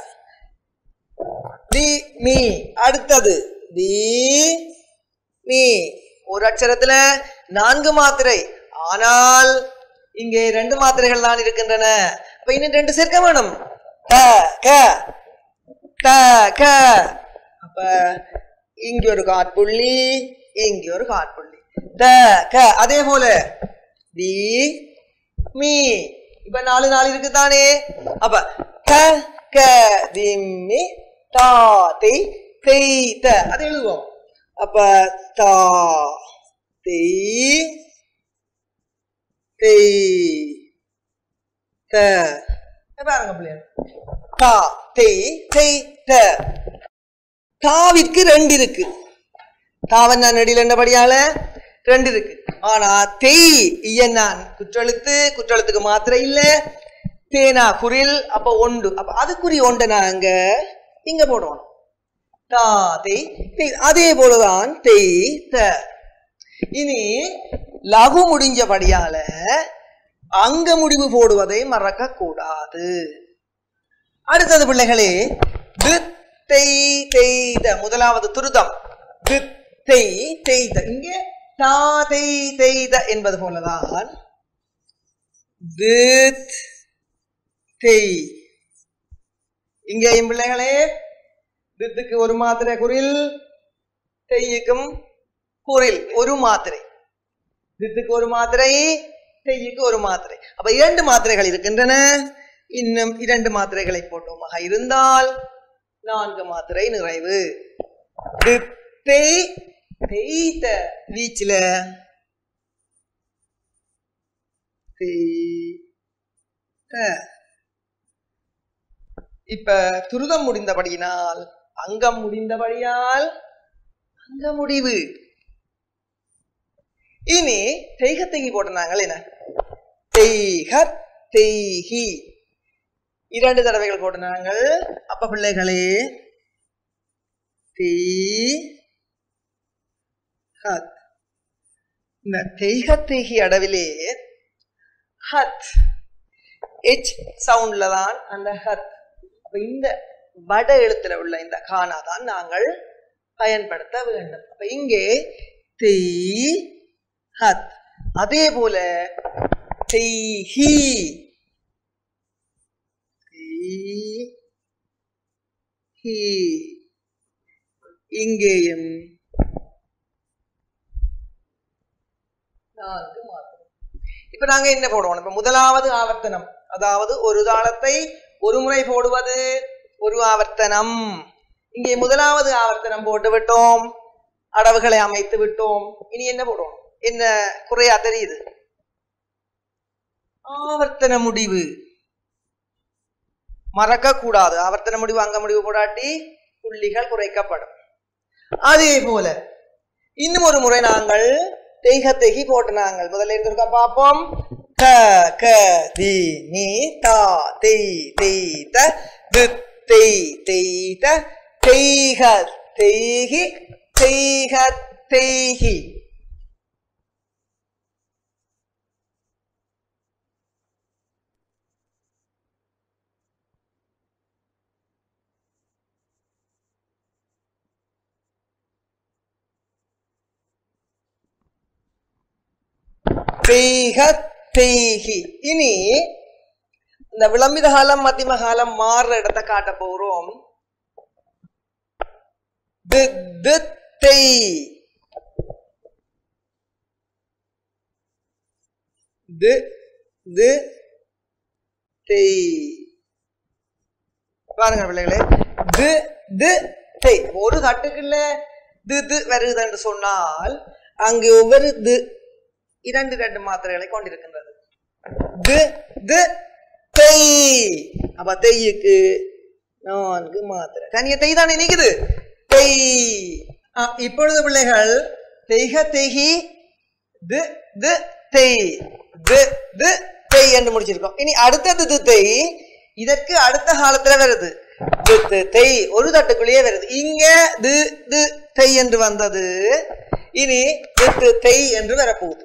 [SPEAKER 1] தி மீ அடுத்தது தி மீ ஒரு அட்சரத்துல நான்கு மாத்திரை ஆனால் இங்கே ரெண்டு மாத்திரைகள் தான் இருக்கின்றன அப்ப இன்னும் ரெண்டு சேர்க்க வேணும் த க த க அப்ப இங்க ஒரு காற்புள்ளி இங்க ஒரு காற்புள்ளி த க அதே போல தி மீ இப்ப நாலு நாலு இருக்குதானே அப்ப த க திம்மி தா தெய் தெய் த அது எழுதுவோம் அப்ப தா தெய் தெய் த பாருங்க பிள்ளைங்க தா தெய் தெய் த தாவிற்கு ரெண்டு இருக்கு தாவன் நான் நடியில் என்னபடியால ரெண்டு இருக்கு ஆனா தெய் இயன்னான் குற்றெழுத்து குற்றெழுத்துக்கு மாத்திரை இல்ல தேனா குரில் அப்ப ஒண்டு அப்ப அதுக்குரிய ஒன்றை நாங்க இங்க போடுவோம் தா தெய் தெய் அதே போலதான் தெய் த இனி லகு முடிஞ்சபடியால அங்க முடிவு போடுவதை மறக்க கூடாது அடுத்தது பிள்ளைகளே தித் தெய் தெய்த முதலாவது துருதம் தித் தெய் தெய்த இங்கே தா தெய் தெய்த என்பது போலதான் தித் தெய் இங்கேயும் பிள்ளைகளே தித்துக்கு ஒரு மாத்திரை குரில் தெய்யுக்கும் குரில் ஒரு மாத்திரை தித்துக்கு ஒரு மாத்திரை தெய்யுக்கு ஒரு மாத்திரை அப்ப இரண்டு மாத்திரைகள் இருக்கின்றன இன்னும் இரண்டு மாத்திரைகளை போட்டோமாக இருந்தால் நான்கு மாத்திரை நிறைவு தித்தை தேய்த்த வீச்சில தேய்த்த இப்ப துருதம் முடிந்தபடியினால் அங்கம் முடிந்தபடியால் அங்க முடிவு இனி தெய்க தெய்கி போட்டிருந்தாங்கள் என்ன தெய்க தெய்கி இரண்டு தடவைகள் போட்டிருந்தாங்கள் அப்ப பிள்ளைகளே தீ ஹத் இந்த தெய்க தெய்கி அடவிலே ஹத் எச் சவுண்ட்ல தான் அந்த ஹத் அப்ப இந்த வட எழுத்துல உள்ள இந்த கானா தான் நாங்கள் பயன்படுத்த வேண்டும் அப்ப இங்கே தெய் ஹத் அதே போல தெய்ஹி தெய்ஹி இங்கேயும் நான்கு மாத்திரை இப்ப நாங்க என்ன போடுவோம் இப்ப முதலாவது ஆவர்த்தனம் அதாவது ஒரு தாளத்தை ஒரு முறை போடுவது ஒரு ஆவர்த்தனம் இங்கே முதலாவது ஆவர்த்தனம் போட்டு விட்டோம் அடவுகளை அமைத்து விட்டோம் இனி என்ன போடுவோம் என்ன குறையா தெரியுது ஆவர்த்தன முடிவு மறக்க கூடாது ஆவர்த்தன முடிவு அங்க முடிவு போடாட்டி புள்ளிகள் குறைக்கப்படும் அதே போல இன்னும் ஒரு முறை நாங்கள் தெய்க தெகி போட்டு நாங்கள் முதல்ல இருந்திருக்கா பார்ப்போம் க க தி நீ தா தெய் தெய் த தி தெய் தெய் த தெய்க தெய்கி தெய்க தெய்கி தெய்க தெய்கி இனி இந்த விளம்பித காலம் மத்தியம காலம் மாறுற இடத்தை காட்ட போறோம் தி தி தெய் தி தி தெய் பாருங்க பிள்ளைகளே தி தி தெய் ஒரு தட்டுக்குள்ள தி தி வருகுதுன்னு சொன்னால் அங்கு ஒவ்வொரு தி இரண்டு இரண்டு மாத்திரைகளை கொண்டிருக்கின்றது து து தெய் அப்ப தெய்யுக்கு நான்கு மாத்திரை தனிய தெய் தானே நிக்குது தெய் ஆ, இப்பொழுது பிள்ளைகள் தெய்க தெய்கி து து தெய் து து தெய் என்று முடிச்சிருக்கோம் இனி அடுத்தது து தெய் இதற்கு அடுத்த காலத்துல வருது து து தெய் ஒரு தட்டுக்குள்ளேயே வருது இங்க து து தெய் என்று வந்தது இனி து து தெய் என்று வரப்போகுது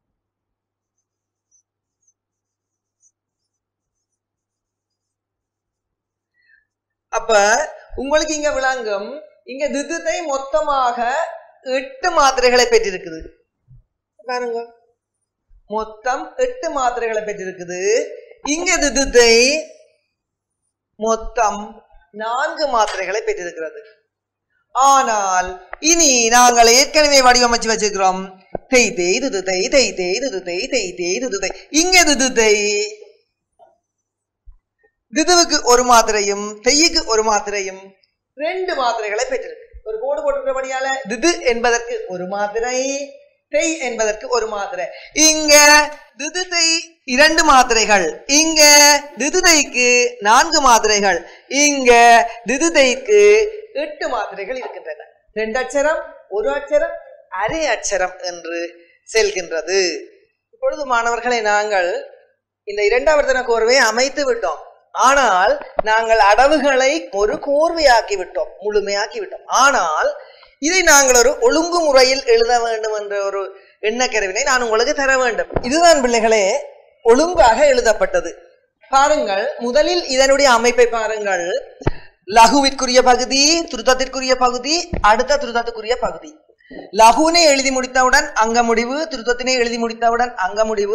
[SPEAKER 1] அப்ப உங்களுக்கு இங்க விளங்கும் இங்க தித்துத்தை மொத்தமாக எட்டு மாத்திரைகளை பெற்றிருக்குது பாருங்க மொத்தம் எட்டு மாத்திரைகளை பெற்றிருக்குது இங்க தித்துத்தை மொத்தம் நான்கு மாத்திரைகளை பெற்றிருக்கிறது ஆனால் இனி நாங்கள் ஏற்கனவே வடிவமைச்சு வச்சிருக்கிறோம் தெய் தேய் துது தெய் தெய் தேய் துது தெய் தெய் தேய் துது தெய் இங்க துது தெய் திதுவுக்கு ஒரு மாத்திரையும் தெய்யுக்கு ஒரு மாத்திரையும் ரெண்டு மாத்திரைகளை பெற்றிருக்கு ஒரு கோடு போட்டிருக்கிறபடியால திது என்பதற்கு ஒரு மாத்திரை தெய் என்பதற்கு ஒரு மாத்திரை இங்க திது தெய் இரண்டு மாத்திரைகள் இங்க திது தெய்க்கு நான்கு மாத்திரைகள் இங்க திது தெய்க்கு எட்டு மாத்திரைகள் இருக்கின்றன ரெண்டு அச்சரம் ஒரு அச்சரம் அரை அச்சரம் என்று செல்கின்றது இப்பொழுது மாணவர்களை நாங்கள் இந்த இரண்டாவர்த்தன கோர்வை அமைத்து விட்டோம் ஆனால் நாங்கள் அடவுகளை ஒரு கோர்வையாக்கி விட்டோம் முழுமையாக்கி விட்டோம் ஆனால் இதை நாங்கள் ஒரு ஒழுங்கு முறையில் எழுத வேண்டும் என்ற ஒரு எண்ணக்கருவினை நான் உங்களுக்கு தர வேண்டும் இதுதான் பிள்ளைகளே ஒழுங்காக எழுதப்பட்டது பாருங்கள் முதலில் இதனுடைய அமைப்பை பாருங்கள் லகுவிற்குரிய பகுதி துருத்தத்திற்குரிய பகுதி அடுத்த துருத்தத்துக்குரிய பகுதி லகுவினை எழுதி முடித்தவுடன் அங்க முடிவு திருத்தத்தினை எழுதி முடித்தவுடன் அங்க முடிவு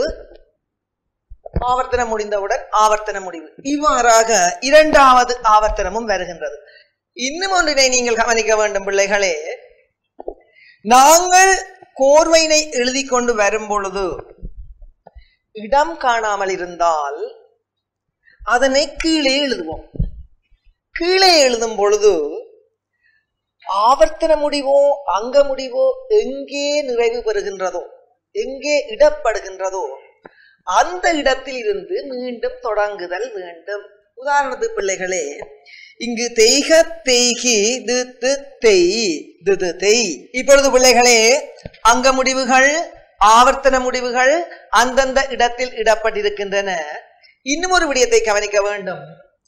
[SPEAKER 1] ஆவர்த்தனம் முடிந்தவுடன் ஆவர்த்தன முடிவு இவ்வாறாக இரண்டாவது ஆவர்த்தனமும் வருகின்றது இன்னும் ஒன்றினை நீங்கள் கவனிக்க வேண்டும் பிள்ளைகளே நாங்கள் கோர்வையினை எழுதி கொண்டு வரும் பொழுது இடம் காணாமல் இருந்தால் அதனை கீழே எழுதுவோம் கீழே எழுதும் பொழுது ஆவர்த்தன முடிவோ அங்க முடிவோ எங்கே நிறைவு பெறுகின்றதோ எங்கே இடப்படுகின்றதோ அந்த இடத்தில் இருந்து மீண்டும் தொடங்குதல் வேண்டும் உதாரணத்து பிள்ளைகளே இங்கு தெய்க தெய்கி து து தெய் து து தெய் இப்பொழுது பிள்ளைகளே அங்க முடிவுகள் ஆவர்த்தன முடிவுகள் அந்தந்த இடத்தில் இடப்பட்டிருக்கின்றன இன்னும் ஒரு விடயத்தை கவனிக்க வேண்டும்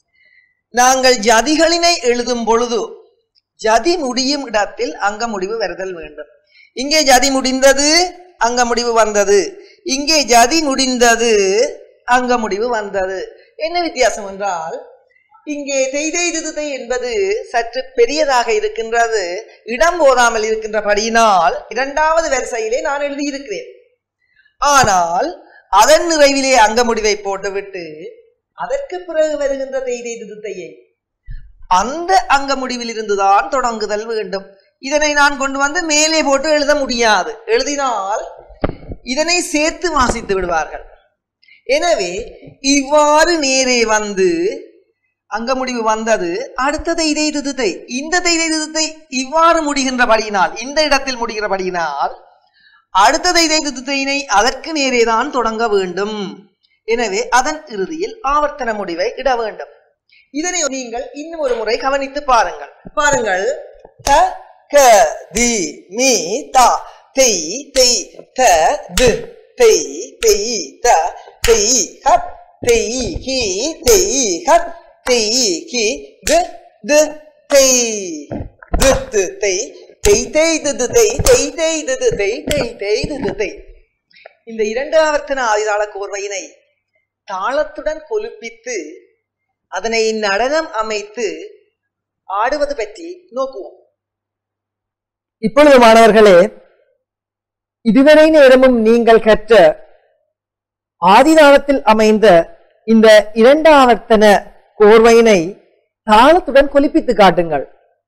[SPEAKER 1] நாங்கள் ஜதிகளினை எழுதும் பொழுது ஜதி முடியும் இடத்தில் அங்க முடிவு வருதல் வேண்டும் இங்கே ஜதி முடிந்தது அங்க முடிவு வந்தது இங்கே ஜதி முடிந்தது அங்க முடிவு வந்தது என்ன வித்தியாசம் என்றால் இங்கே செய்தெய்துதை என்பது சற்று பெரியதாக இருக்கின்றது இடம் போதாமல் இருக்கின்றபடியினால் இரண்டாவது வரிசையிலே நான் எழுதியிருக்கிறேன் ஆனால் அதன் நிறைவிலே அங்க முடிவை போட்டுவிட்டு அதற்கு பிறகு வருகின்ற தெய்தெய்துதையை அந்த அங்க முடிவில் இருந்துதான் தொடங்குதல் வேண்டும் இதனை நான் கொண்டு வந்து மேலே போட்டு எழுத முடியாது எழுதினால் இதனை சேர்த்து வாசித்து விடுவார்கள் எனவே இவ்வாறு நேரே வந்து அங்க முடிவு வந்தது அடுத்த தெய்தை திருத்தை இந்த தெய்தை திருத்தை இவ்வாறு முடிகின்றபடியினால் இந்த இடத்தில் முடிகிறபடியினால் அடுத்த தெய்தை திருத்தையினை அதற்கு நேரேதான் தொடங்க வேண்டும் எனவே அதன் இறுதியில் ஆவர்த்தன முடிவை இட வேண்டும் இதனை நீங்கள் இன்னும் ஒரு முறை கவனித்து பாருங்கள் பாருங்கள் த க தி மீ தா தெய் தெய் த து தெய் தெய் த தெய் ஹத் தெய் ஹி தெய் ஹத் தெய் ஹி து து தெய் து து தெய் தெய் தெய் து து தெய் தெய் தெய் து து தெய் தெய் தெய் து து தெய் இந்த இரண்டு ஆவர்த்தன ஆதிதாள கோர்வையினை தாளத்துடன் கொலுப்பித்து அதனை நடனம் அமைத்து ஆடுவது பற்றி நோக்குவோம் இப்பொழுது மாணவர்களே இதுவரை நேரமும் நீங்கள் கற்ற ஆதிதாளத்தில் அமைந்த இந்த இரண்டாவர்த்தன கோர்வையினை தாளத்துடன் கொலிப்பித்து காட்டுங்கள்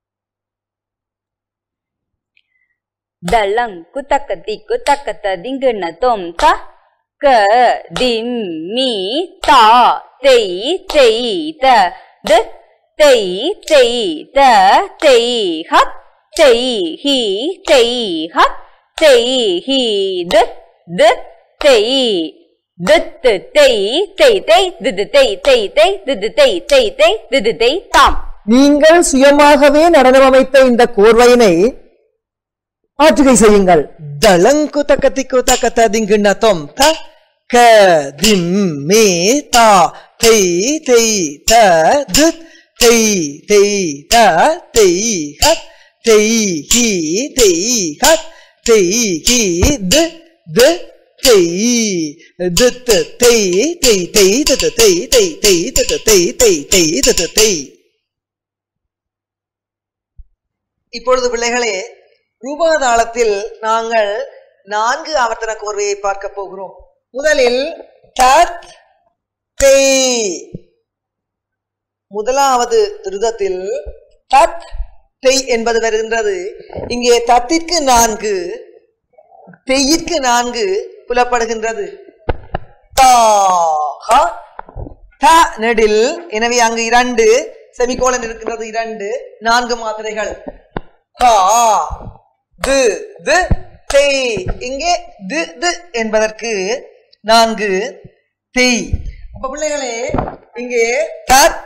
[SPEAKER 2] Dalang kutakati kutakata dingena tom ta ka dim mi ta tei tei ta d tei tei ta tei hat tei hi tei hat tei hi d d tei d t tei tei tei d d tei tei tei d d tei tei tei d d tei tam
[SPEAKER 1] நீங்கள் சுயமாகவே நடனம் அமைத்த இந்த கோர்வையினை ஆற்றுகை செய்யுங்கள் தளங்கு தக்கத்தி குத்தக்கத்த திங்குண்ண தொம் த க Thiem மே தா தெய் தெய் த து தெய் தெய் த தெய் ஹத் தெய் he தெய் ஹத் தெய் he து து தெய் து து தெய் தெய் தெய் து து தெய் தெய் தெய் து து தெய் தெய் தெய் து து தெய் இப்பொழுது பிள்ளைகளே ரூபாதாளத்தில் நாங்கள் நான்கு ஆவர்த்தன கோர்வையை பார்க்க போகிறோம் முதலில் தத் தெய் முதலாவது திருதத்தில் தத் தெய் என்பது வருகின்றது இங்கே தத்திற்கு நான்கு தெய்யிற்கு நான்கு புலப்படுகின்றது தாஹ த நெடில் எனவே அங்கு இரண்டு செமிகோலன் இருக்கின்றது இரண்டு நான்கு மாத்திரைகள் கா து து தேய் இங்கே து து என்பதற்கு நான்கு தேய் அப்ப பிள்ளைகளே இங்கே தத்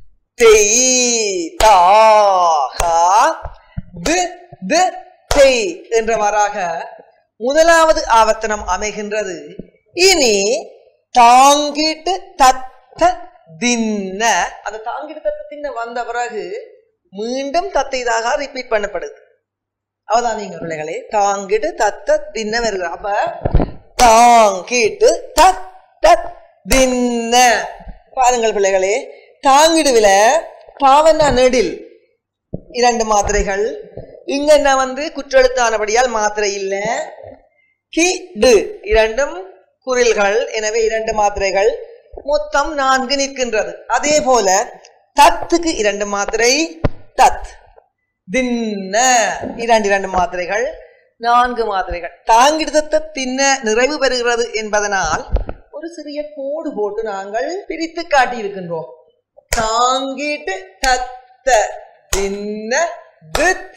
[SPEAKER 1] தேய் தா ஹா து து தேய் என்றவாறாக முதலாவது ஆவர்த்தனம் அமைகின்றது இனி தாங்கிட்டு தத்த தின்ன அந்த தாங்கிட்டு தத்த தின்ன வந்த பிறகு மீண்டும் தத்தைதாக ரிப்பீட் பண்ணப்படுது அவதான் நீங்க பிள்ளைகளே தாங்கிட்டு தத்த தின்ன வருகிற அப்ப தாங்கிட்டு தத்த தின்ன பாருங்கள் பிள்ளைகளே தாங்கிடுவில பாவனா நெடில் இரண்டு மாத்திரைகள் இங்க என்ன வந்து குற்றெழுத்தானபடியால் மாத்திரை இல்ல கி டு இரண்டும் குரில்கள் எனவே இரண்டு மாத்திரைகள் மொத்தம் நான்கு நிற்கின்றது அதே போல தத்துக்கு இரண்டு மாத்திரை தத் தின்ன இரண்டு இரண்டு மாத்திரைகள் நான்கு மாத்திரைகள் தாங்கிடுதத்த தின்ன நிறைவு பெறுகிறது என்பதனால் ஒரு சிறிய கோடு போட்டு நாங்கள் பிரித்து காட்டியிருக்கின்றோம் தாங்கிட்டு தத்த தின்ன தித்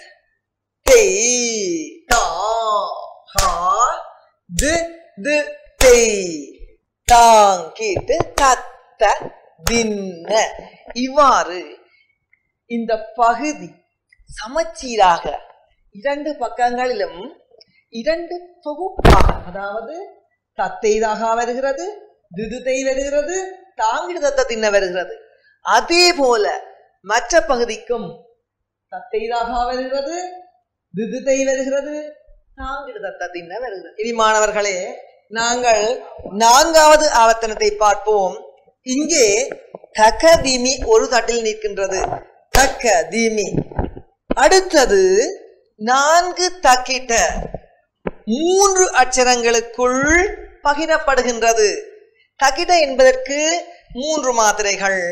[SPEAKER 1] தெய் தா ஹா து து தெய் தாங்கிட்டு தத்த தின்ன இவ்வாறு இந்த பகுதி சமச்சீராக இரண்டு பக்கங்களிலும் இரண்டு தொகுப்பாக அதாவது தத்தைதாக வருகிறது திதுத்தை வருகிறது தாங்கிடு தத்த தின்ன வருகிறது அதே போல மற்ற பகுதிக்கும் தத்தைதாக வருகிறது திதுத்தை வருகிறது தாங்கிடு தத்த தின்ன வருகிறது இனி மாணவர்களே நாங்கள் நான்காவது ஆவர்த்தனத்தை பார்ப்போம் இங்கே தக தீமி ஒரு தட்டில் நிற்கின்றது தக்க தீமி அடுத்தது நான்கு தக்கிட்ட மூன்று அச்சரங்களுக்குள் பகிரப்படுகின்றது தக்கிட்ட என்பதற்கு மூன்று மாத்திரைகள்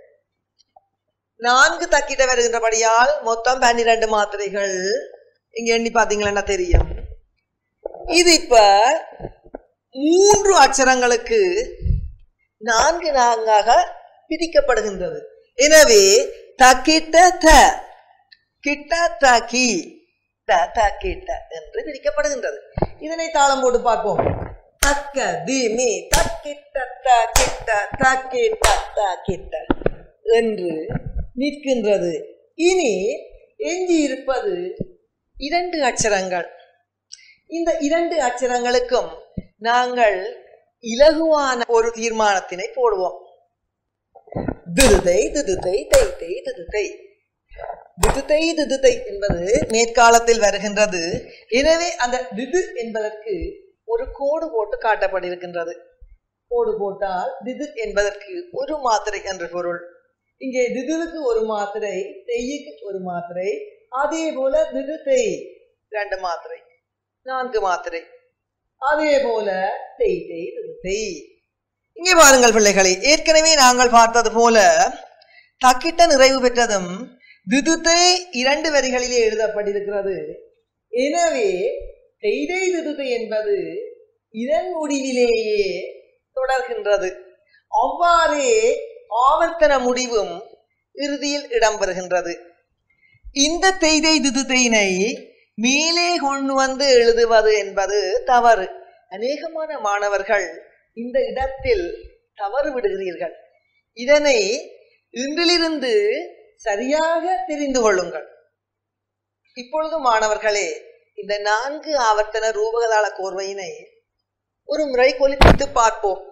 [SPEAKER 1] நான்கு தக்கிட்ட வருகின்றபடியால் மொத்தம் பன்னிரண்டு மாத்திரைகள் இங்க எண்ணி பாத்தீங்களா தெரியும் இது இப்ப மூன்று அச்சரங்களுக்கு நான்கு நான்காக பிரிக்கப்படுகின்றது எனவே தக்கிட்ட த கிட்ட தக்கி த த கிட்ட என்று பிரிக்கப்படுகின்றது இதனை தாளம் போட்டு பார்ப்போம் தக்க திமி தக்கிட்ட த கிட்ட தக்கிட்ட த கிட்ட என்று நிற்கின்றது இனி எஞ்சி இருப்பது இரண்டு அச்சரங்கள் இந்த இரண்டு அச்சரங்களுக்கும் நாங்கள் இலகுவான ஒரு தீர்மானத்தினை போடுவோம் திதுதை திதுதை தை தை திதுதை திதுதை திதுதை என்பது மேற்காலத்தில் வருகின்றது எனவே அந்த திது என்பதற்கு ஒரு கோடு போட்டு காட்டப்பட்டிருக்கின்றது கோடு போட்டால் திது என்பதற்கு ஒரு மாத்திரை என்று பொருள் இங்கே திதுவுக்கு ஒரு மாத்திரை தெய்யுக்கு ஒரு மாத்திரை அதே போல திது தெய் ரெண்டு மாத்திரை நான்கு மாத்திரை அதே போல தெய் தெய் திது தெய் இங்கே பாருங்கள் பிள்ளைகளை ஏற்கனவே நாங்கள் பார்த்தது போல தக்கிட்ட நிறைவு பெற்றதும் திதுத்தை இரண்டு வரிகளிலே எழுதப்பட்டிருக்கிறது எனவே தெய்தை திதுத்தை என்பது இதன் முடிவிலேயே தொடர்கின்றது அவ்வாறே ஆவர்த்தன முடிவும் இறுதியில் இடம்பெறுகின்றது இந்த தெய்தை திதுத்தையினை மேலே கொண்டு வந்து எழுதுவது என்பது தவறு அநேகமான மாணவர்கள் இந்த இடத்தில் தவறு விடுகிறீர்கள் இதனை இன்றிலிருந்து சரியாக தெரிந்து கொள்ளுங்கள் இப்பொழுது மாணவர்களே இந்த நான்கு ஆவர்த்தன ரூபகதாள கோர்வையினை ஒரு முறை கொலிப்பித்து பார்ப்போம்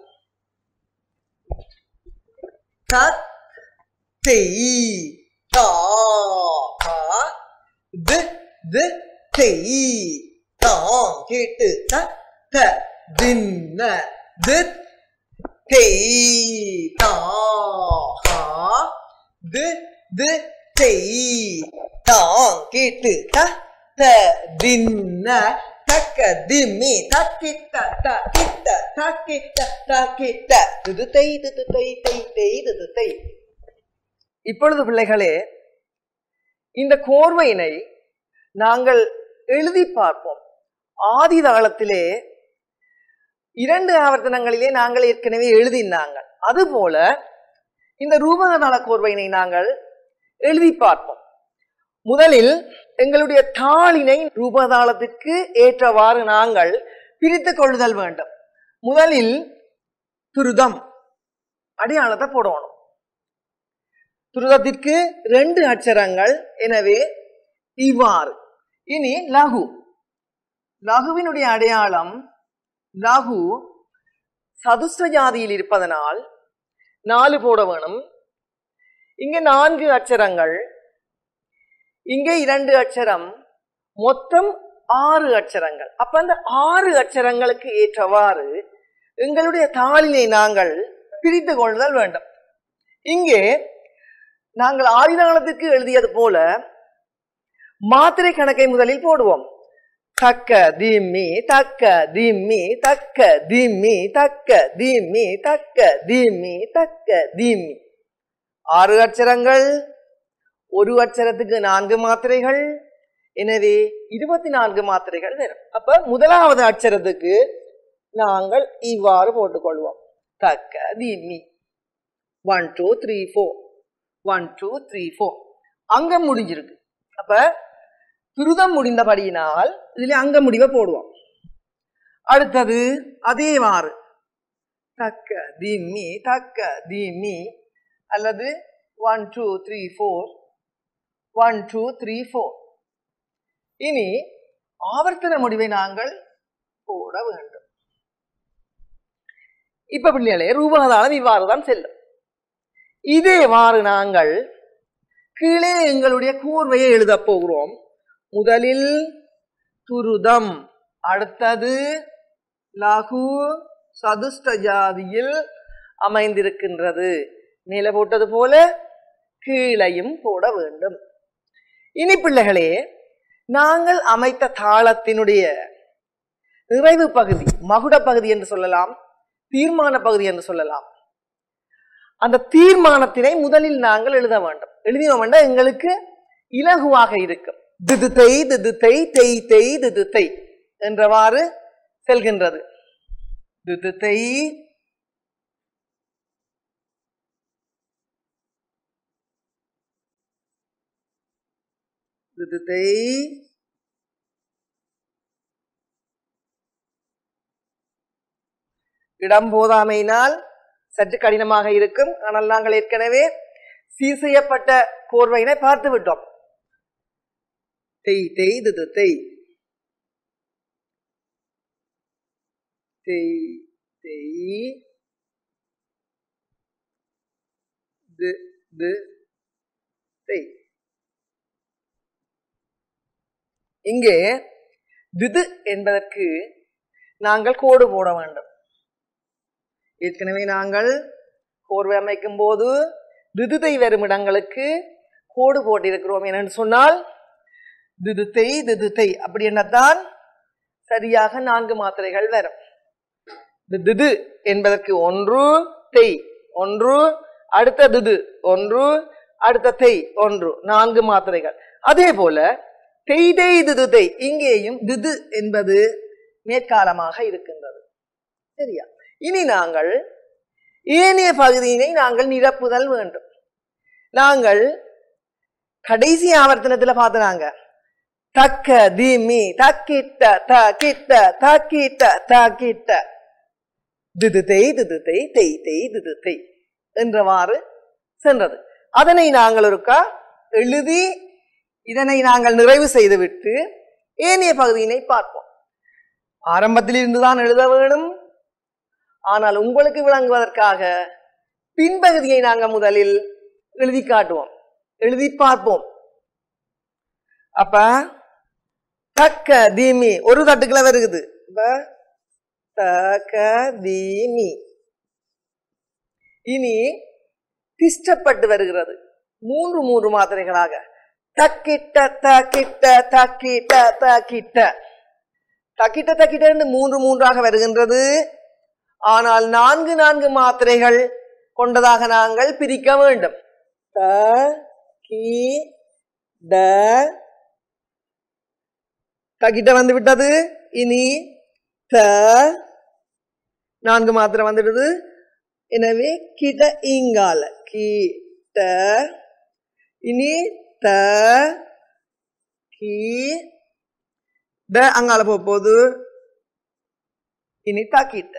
[SPEAKER 1] தத் தெய் தா கா து து தெய் தாம் கேட்டு த த தின்ன தித் தெய் தா ஹா து து தெய் தாம் கேட்டு த த தின்ன தக்க திம்மி தக்கிட்ட தக்கிட்ட தக்கிட்ட தக்கிட்ட திது தை திது தை தை தை திது தை இப்பொழுது பிள்ளைகளே இந்த கோர்வையினை நாங்கள் எழுதி பார்ப்போம் ஆதி தாளத்திலே இரண்டு ஆவர்த்தனங்களிலே நாங்கள் ஏற்கனவே எழுதினாங்க அதுபோல இந்த ரூபகதாள கோர்வையினை நாங்கள் எழுதி பார்ப்போம் முதலில் எங்களுடைய தாளினை ரூபதாளத்திற்கு ஏற்றவாறு நாங்கள் பிரித்துக் கொள்ளுதல் வேண்டும் முதலில் துருதம் அடையாளத்தை போடணும் துருதத்திற்கு ரெண்டு அச்சரங்கள் எனவே இவ்வாறு இனி லகு லகுவினுடைய அடையாளம் லகு சதுஷ்ட ஜாதியில் இருப்பதனால் நாலு போட வேணும் இங்க நான்கு அச்சரங்கள் இங்கே இரண்டு அச்சரம் மொத்தம் ஆறு அச்சரங்கள் அப்ப அந்த ஆறு அச்சரங்களுக்கு ஏற்றவாறு எங்களுடைய தாளினை நாங்கள் பிரித்து கொள்ளுதல் வேண்டும் இங்கே நாங்கள் ஆயுதாளத்துக்கு எழுதியது போல மாத்திரை கணக்கை முதலில் போடுவோம் தக்க திம்மி தக்க திம்மி தக்க திம்மி தக்க திம்மி தக்க திம்மி தக்க திம்மி ஆறு அச்சரங்கள் ஒரு அச்சரத்துக்கு நான்கு மாத்திரைகள் எனவே இருபத்தி நான்கு மாத்திரைகள் வரும் அப்ப முதலாவது அச்சரத்துக்கு நாங்கள் இவ்வாறு போட்டுக்கொள்வோம் தக்க திம்மி one two three four one two three four அங்கம் முடிஞ்சிருக்கு அப்ப துருதம் முடிந்தபடியினால் இதுல அங்க முடிவை போடுவோம் அடுத்தது அதேவாறு தக்க திம்மி தக்க திம்மி அல்லது one two three four one two three four இனி ஆவர்த்தன முடிவை நாங்கள் போட வேண்டும் இப்ப பிள்ளைகளே ரூபகதாளம் இவ்வாறு தான் செல்லும் இதேவாறு நாங்கள் கீழே எங்களுடைய கூர்வையை எழுதப் போகிறோம் முதலில் துருதம் அடுத்தது லகு சதுஷ்ட ஜாதியில் அமைந்திருக்கின்றது மேலே போட்டது போல கீழையும் போட வேண்டும் இனி பிள்ளைகளே நாங்கள் அமைத்த தாளத்தினுடைய நிறைவு பகுதி மகுட பகுதி என்று சொல்லலாம் தீர்மான பகுதி என்று சொல்லலாம் அந்த தீர்மானத்தினை முதலில் நாங்கள் எழுத வேண்டும் எழுதினோம் என்றால் எங்களுக்கு இலகுவாக இருக்கும் திது தை திது தை தெய் தெய் திது தை என்றவாறு செல்கின்றது திது தை திது தை இடம் போதாமையினால் சற்று கடினமாக இருக்கும் ஆனால் நாங்கள் ஏற்கனவே சீர் செய்யப்பட்ட கோர்வையினை பார்த்து விட்டோம் தெய் தெய் திது தெய் தெய் தெய் து து தெய் இங்கே திது என்பதற்கு நாங்கள் கோடு போட வேண்டும் ஏற்கனவே நாங்கள் கோர்வை அமைக்கும் போது திதுதை வரும் இடங்களுக்கு கோடு போட்டிருக்கிறோம் என்னன்னு சொன்னால் திதுத்தை திதுத்தை அப்படி என்னத்தான் சரியாக நான்கு மாத்திரைகள் வரும் இந்த திது என்பதற்கு ஒன்று தெய் ஒன்று அடுத்த திது ஒன்று அடுத்த தெய் ஒன்று நான்கு மாத்திரைகள் அதே போல தெய் தெய் திது தெய் இங்கேயும் திது என்பது மேற்காலமாக இருக்கின்றது சரியா இனி நாங்கள் ஏனைய பகுதியினை நாங்கள் நிரப்புதல் வேண்டும் நாங்கள் கடைசி ஆவர்த்தனத்துல பார்த்தனாங்க தக்க திமி தக்கிட்ட த கிட்ட தக்கிட்ட த கிட்ட திது தெய் திது தெய் தெய் தெய் திது தெய் என்றவாறு சென்றது அதனை நாங்கள் ஒருக்கா எழுதி இதனை நாங்கள் நிறைவு செய்துவிட்டு ஏனைய பகுதியினை பார்ப்போம் ஆரம்பத்தில் இருந்துதான் எழுத வேணும் ஆனால் உங்களுக்கு விளங்குவதற்காக பின்பகுதியை நாங்க முதலில் எழுதி காட்டுவோம் எழுதி பார்ப்போம் அப்ப தக்க தீமி ஒரு தட்டுக்குள்ள வருகுது இப்ப தக்க தீமி இனி திஷ்டப்பட்டு வருகிறது மூன்று மூன்று மாத்திரைகளாக தக்கிட்ட தக்கிட்ட தக்கிட்ட தக்கிட்ட தக்கிட்ட தக்கிட்ட என்று மூன்று மூன்றாக வருகின்றது ஆனால் நான்கு நான்கு மாத்திரைகள் கொண்டதாக நாங்கள் பிரிக்க வேண்டும் த கி ட தக்கிட்ட வந்து விட்டது இனி த நான்கு மாத்திரை வந்துடுது எனவே கிட இங்கால கீட்ட இனி த கீ ட அங்கால போக போகுது இனி தாக்கிட்ட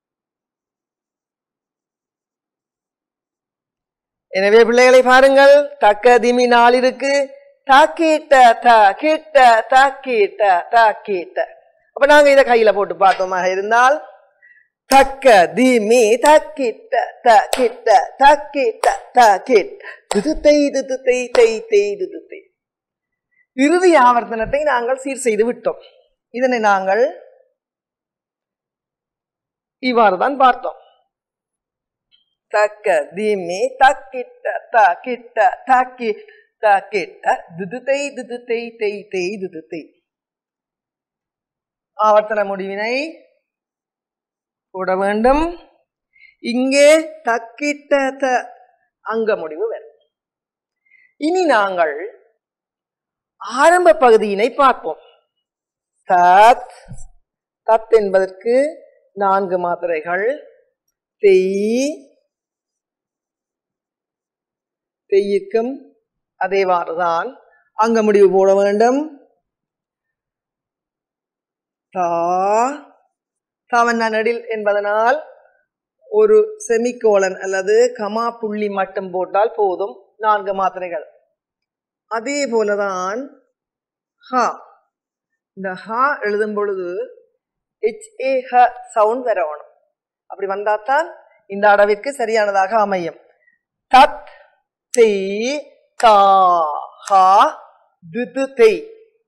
[SPEAKER 1] எனவே பிள்ளைகளை பாருங்கள் தக்க திமி நாள் இருக்கு தாக்கிட்ட த கிட்ட தாக்கிட்ட தாக்கிட்ட அப்ப நாங்க இதை கையில போட்டு பார்த்தோமாக இருந்தால் தக்க திமி தக்கிட்ட த கிட்ட தக்கிட்ட த கிட்ட இது தை இது தை தை தை இது தை இறுதி ஆவர்த்தனத்தை நாங்கள் சீர் செய்து விட்டோம் இதனை நாங்கள் இவ்வாறு தான் பார்த்தோம் தக்க திமி தக்கிட்ட த கிட்ட தக்கி த கிட்ட திது தை திது தை தை தை திது தை ஆவர்த்தன முடிவினை போட வேண்டும் இங்கே தக்கிட்ட த அங்க முடிவு வரும் இனி நாங்கள் ஆரம்ப பகுதியினை பார்ப்போம் தத் தத் என்பதற்கு நான்கு மாத்திரைகள் தெய் தெய்யுக்கும் அதேவாறுதான் அங்க முடிவு போட வேண்டும் தா தாவண்ணா நடில் என்பதனால் ஒரு செமிகோலன் அல்லது கமா புள்ளி மட்டும் போட்டால் போதும் நான்கு மாத்திரைகள் அதே போலதான் ஹா இந்த ஹா எழுதும் பொழுது ஹெச் ஏ ஹ சவுண்ட் வரணும் அப்படி வந்தாத்தான் இந்த அளவிற்கு சரியானதாக அமையும் தத் தெய் தா ஹா து தெய்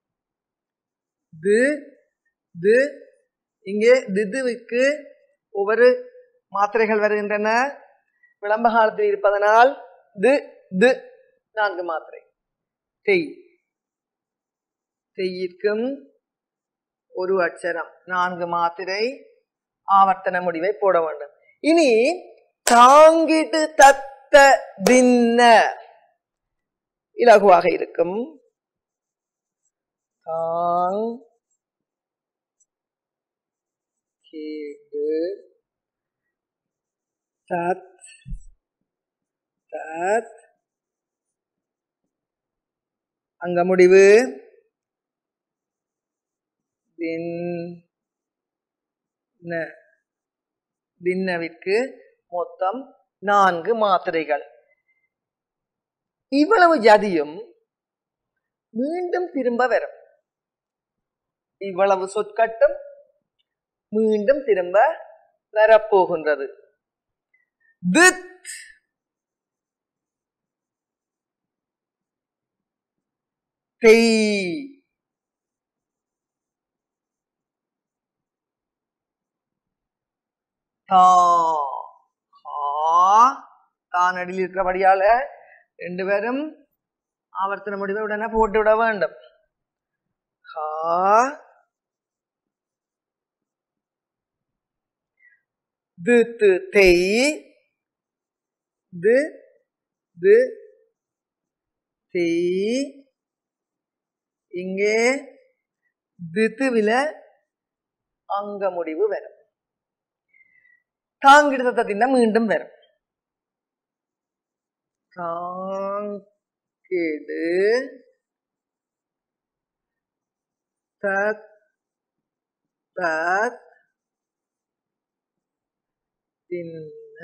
[SPEAKER 1] து து இங்கே திதுவுக்கு ஒவ்வொரு மாத்திரைகள் வருகின்றன விளம்ப காலத்தில் இருப்பதனால் து து நான்கு மாத்திரை தெய் தெய்யிற்கும் ஒரு அட்சரம் நான்கு மாத்திரை ஆவர்த்தன முடிவை போட வேண்டும் இனி தாங்கிட்டு தத்த தின்ன இலகுவாக இருக்கும் தாங் கேடு தத் தத் அங்க முடிவு தின்ன தின்னவிற்கு மொத்தம் நான்கு மாத்திரைகள் இவ்வளவு ஜதியும் மீண்டும் திரும்ப வரும் இவ்வளவு சொற்கட்டும் மீண்டும் திரும்ப வரப்போகின்றது தித் தெய் தா ஹா தான் அடியில் இருக்கிறபடியால ரெண்டு பேரும் ஆவர்த்தன முடிவை உடனே போட்டு விட வேண்டும் ஹா து து தெய் து து தெய் இங்கே தித்துவில அங்க முடிவு வரும் தாங்கிடுத்த தின்ன மீண்டும் வரும் தாங்கிடு தத் தத் தின்ன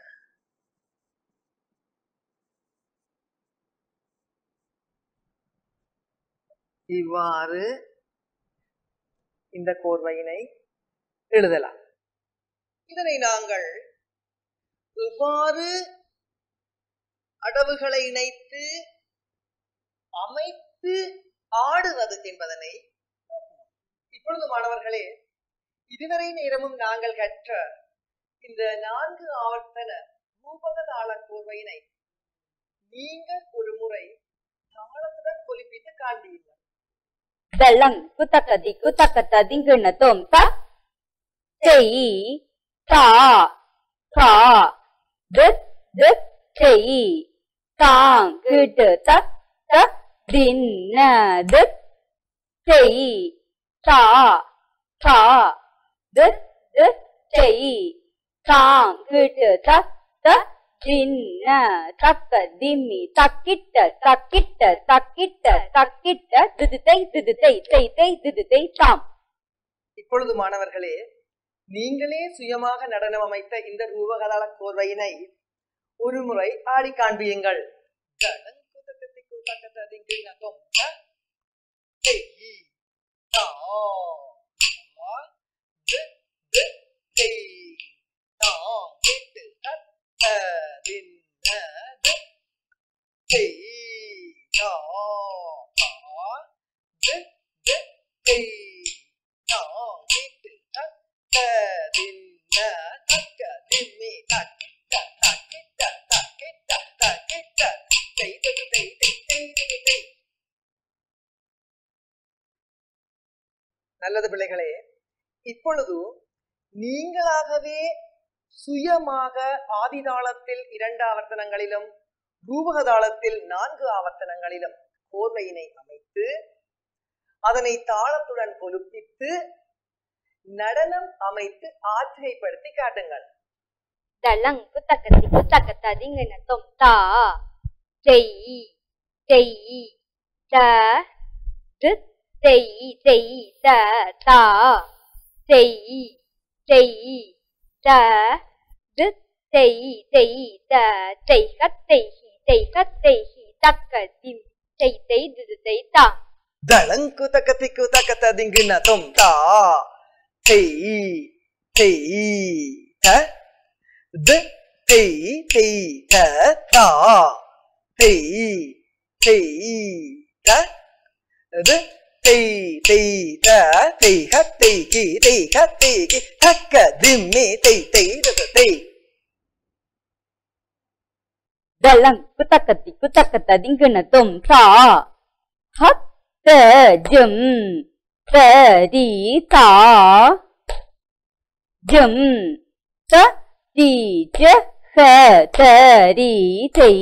[SPEAKER 1] இவ்வாறு இந்த கோர்வையினை எழுதலாம் இதனை நாங்கள் எவ்வாறு அடவுகளை இணைத்து அமைத்து ஆடுவது என்பதனை இப்பொழுது மாணவர்களே இதுவரை நேரமும் நாங்கள் கற்ற இந்த நான்கு ஆவர்த்தன ரூபக தாள கோர்வையினை நீங்கள் ஒரு முறை தாளத்துடன் கொலிப்பித்து காண்பீர்கள்
[SPEAKER 2] Dalang kutakati kutakata dinggerna tom ta. Tei ta ta dit dit tei tang kudu ta ta din na dit tei ta ta dit dit tei தாம் கிட்டு தத்த தின்ன தக்க திம்மி தக்கிட்ட தக்கிட்ட தக்கிட்ட தக்கிட்ட திதுதை திதுதை தை தை திதுதை தாம்
[SPEAKER 1] இப்பொழுது மாணவர்களே நீங்களே சுயமாக நடனம் அமைத்த இந்த ரூபகதாள கோர்வையினை ஒரு முறை ஆடி காண்பியுங்கள் நல்லது பிள்ளைகளே இப்பொழுது நீங்களாகவே சுயமாக ஆதிதாளத்தில் இரண்டு ஆவர்த்தனங்களிலும் ரூபகதாளத்தில் நான்கு ஆவர்த்தனங்களிலும் கோர்வையினை அமைத்து அதனை தாளத்துடன் கொலுப்பித்து நடனம் அமைத்து ஆற்றுகைப்படுத்தி காட்டுங்கள்
[SPEAKER 2] தளங் குத்தக்கத்தி குத்தக்கத்த திங்கன தொம் தா தெய் தெய் த து தெய் தெய் த தா தெய் தெய் த து தெய் தெய் த தெய் கத்தை தெய் கத்தை தக்க திம் தெய் தெய் து தெய் தா
[SPEAKER 1] தளங்கு தக்கத்திக்கு தக்கத்த திங்குன தொம் தா தெய் தெய் த து தெய் தெய் த தா தெய் தெய் த து தெய் தெய் த தெய் க தெய் கி தெய் க தெய் கி தக்க திம்மி தெய் தெய் த தெய்
[SPEAKER 2] தளங் குத்தக்கத்தி குத்தக்கத்த திங்கன தொம் தா ஹத் த ஜம் த தி தா ஜம் த தி ஜ ஹ த ரி தை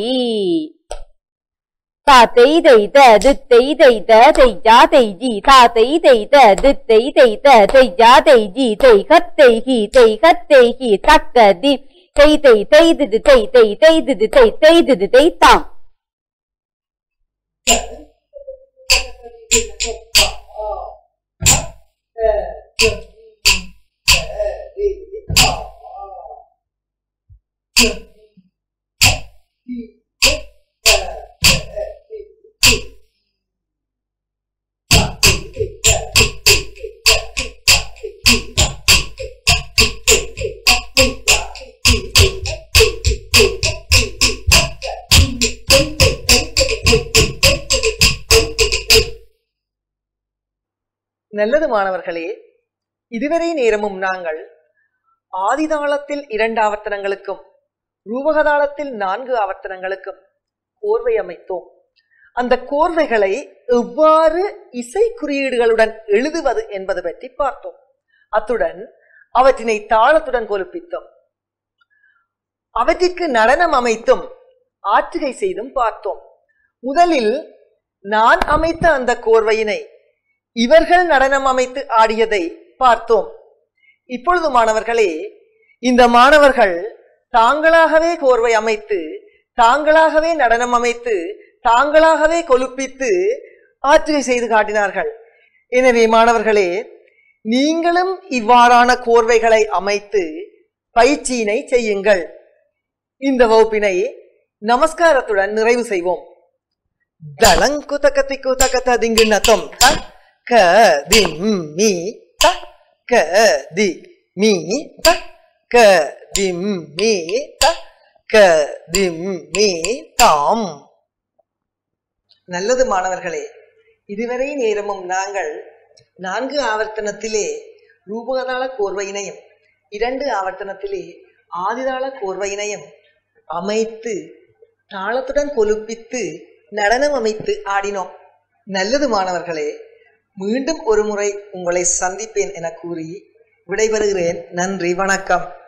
[SPEAKER 2] தா தை தை த து தை தை த தை ஜா தை ஜி தா தை தை த து தை தை த தை ஜா தை ஜி தை ஹத் தை ஹி தை ஹத் தை ஹி தக்க தி தை தை தை திது தை தை தை திது தை தை திது தை தாம்
[SPEAKER 1] நல்லது மாணவர்களே இதுவரை நேரமும் நாங்கள் ஆதிதாளத்தில் இரண்டு ஆவர்த்தனங்களுக்கும் ரூபகதாளத்தில் நான்கு ஆவர்த்தனங்களுக்கும் கோர்வை அமைத்தோம் அந்த கோர்வைகளை எவ்வாறு இசை குறியீடுகளுடன் எழுதுவது என்பது பற்றி பார்த்தோம் அத்துடன் அவற்றினை தாளத்துடன் கொலுப்பித்தோம் அவற்றிற்கு நடனம் அமைத்தும் ஆற்றுகை செய்தும் பார்த்தோம் முதலில் நான் அமைத்த அந்த கோர்வையினை இவர்கள் நடனம் அமைத்து ஆடியதை பார்த்தோம் இப்பொழுது மாணவர்களே இந்த மாணவர்கள் தாங்களாகவே கோர்வை அமைத்து தாங்களாகவே நடனம் அமைத்து தாங்களாகவே கொலுப்பித்து ஆற்றுகை செய்து காட்டினார்கள் எனவே மாணவர்களே நீங்களும் இவ்வாறான கோர்வைகளை அமைத்து பயிற்சியினை செய்யுங்கள் இந்த வகுப்பினை நமஸ்காரத்துடன் நிறைவு செய்வோம் தளங்குதகதி குதகத திங்குன தொம் த க திம் மீ த க தி மீ த க திம் மீ த க திம் மீ தாம் நல்லது மாணவர்களே இதுவரை நேரமும் நாங்கள் நான்கு ஆவர்த்தனத்திலே ரூபகதாள கோர்வையினையும் இரண்டு ஆவர்த்தனத்திலே ஆதிதாள கோர்வையினையும் அமைத்து தாளத்துடன் கொலுப்பித்து நடனம் அமைத்து ஆடினோம் நல்லது மாணவர்களே மீண்டும் ஒரு முறை உங்களை சந்திப்பேன் என கூறி விடைபெறுகிறேன் நன்றி வணக்கம்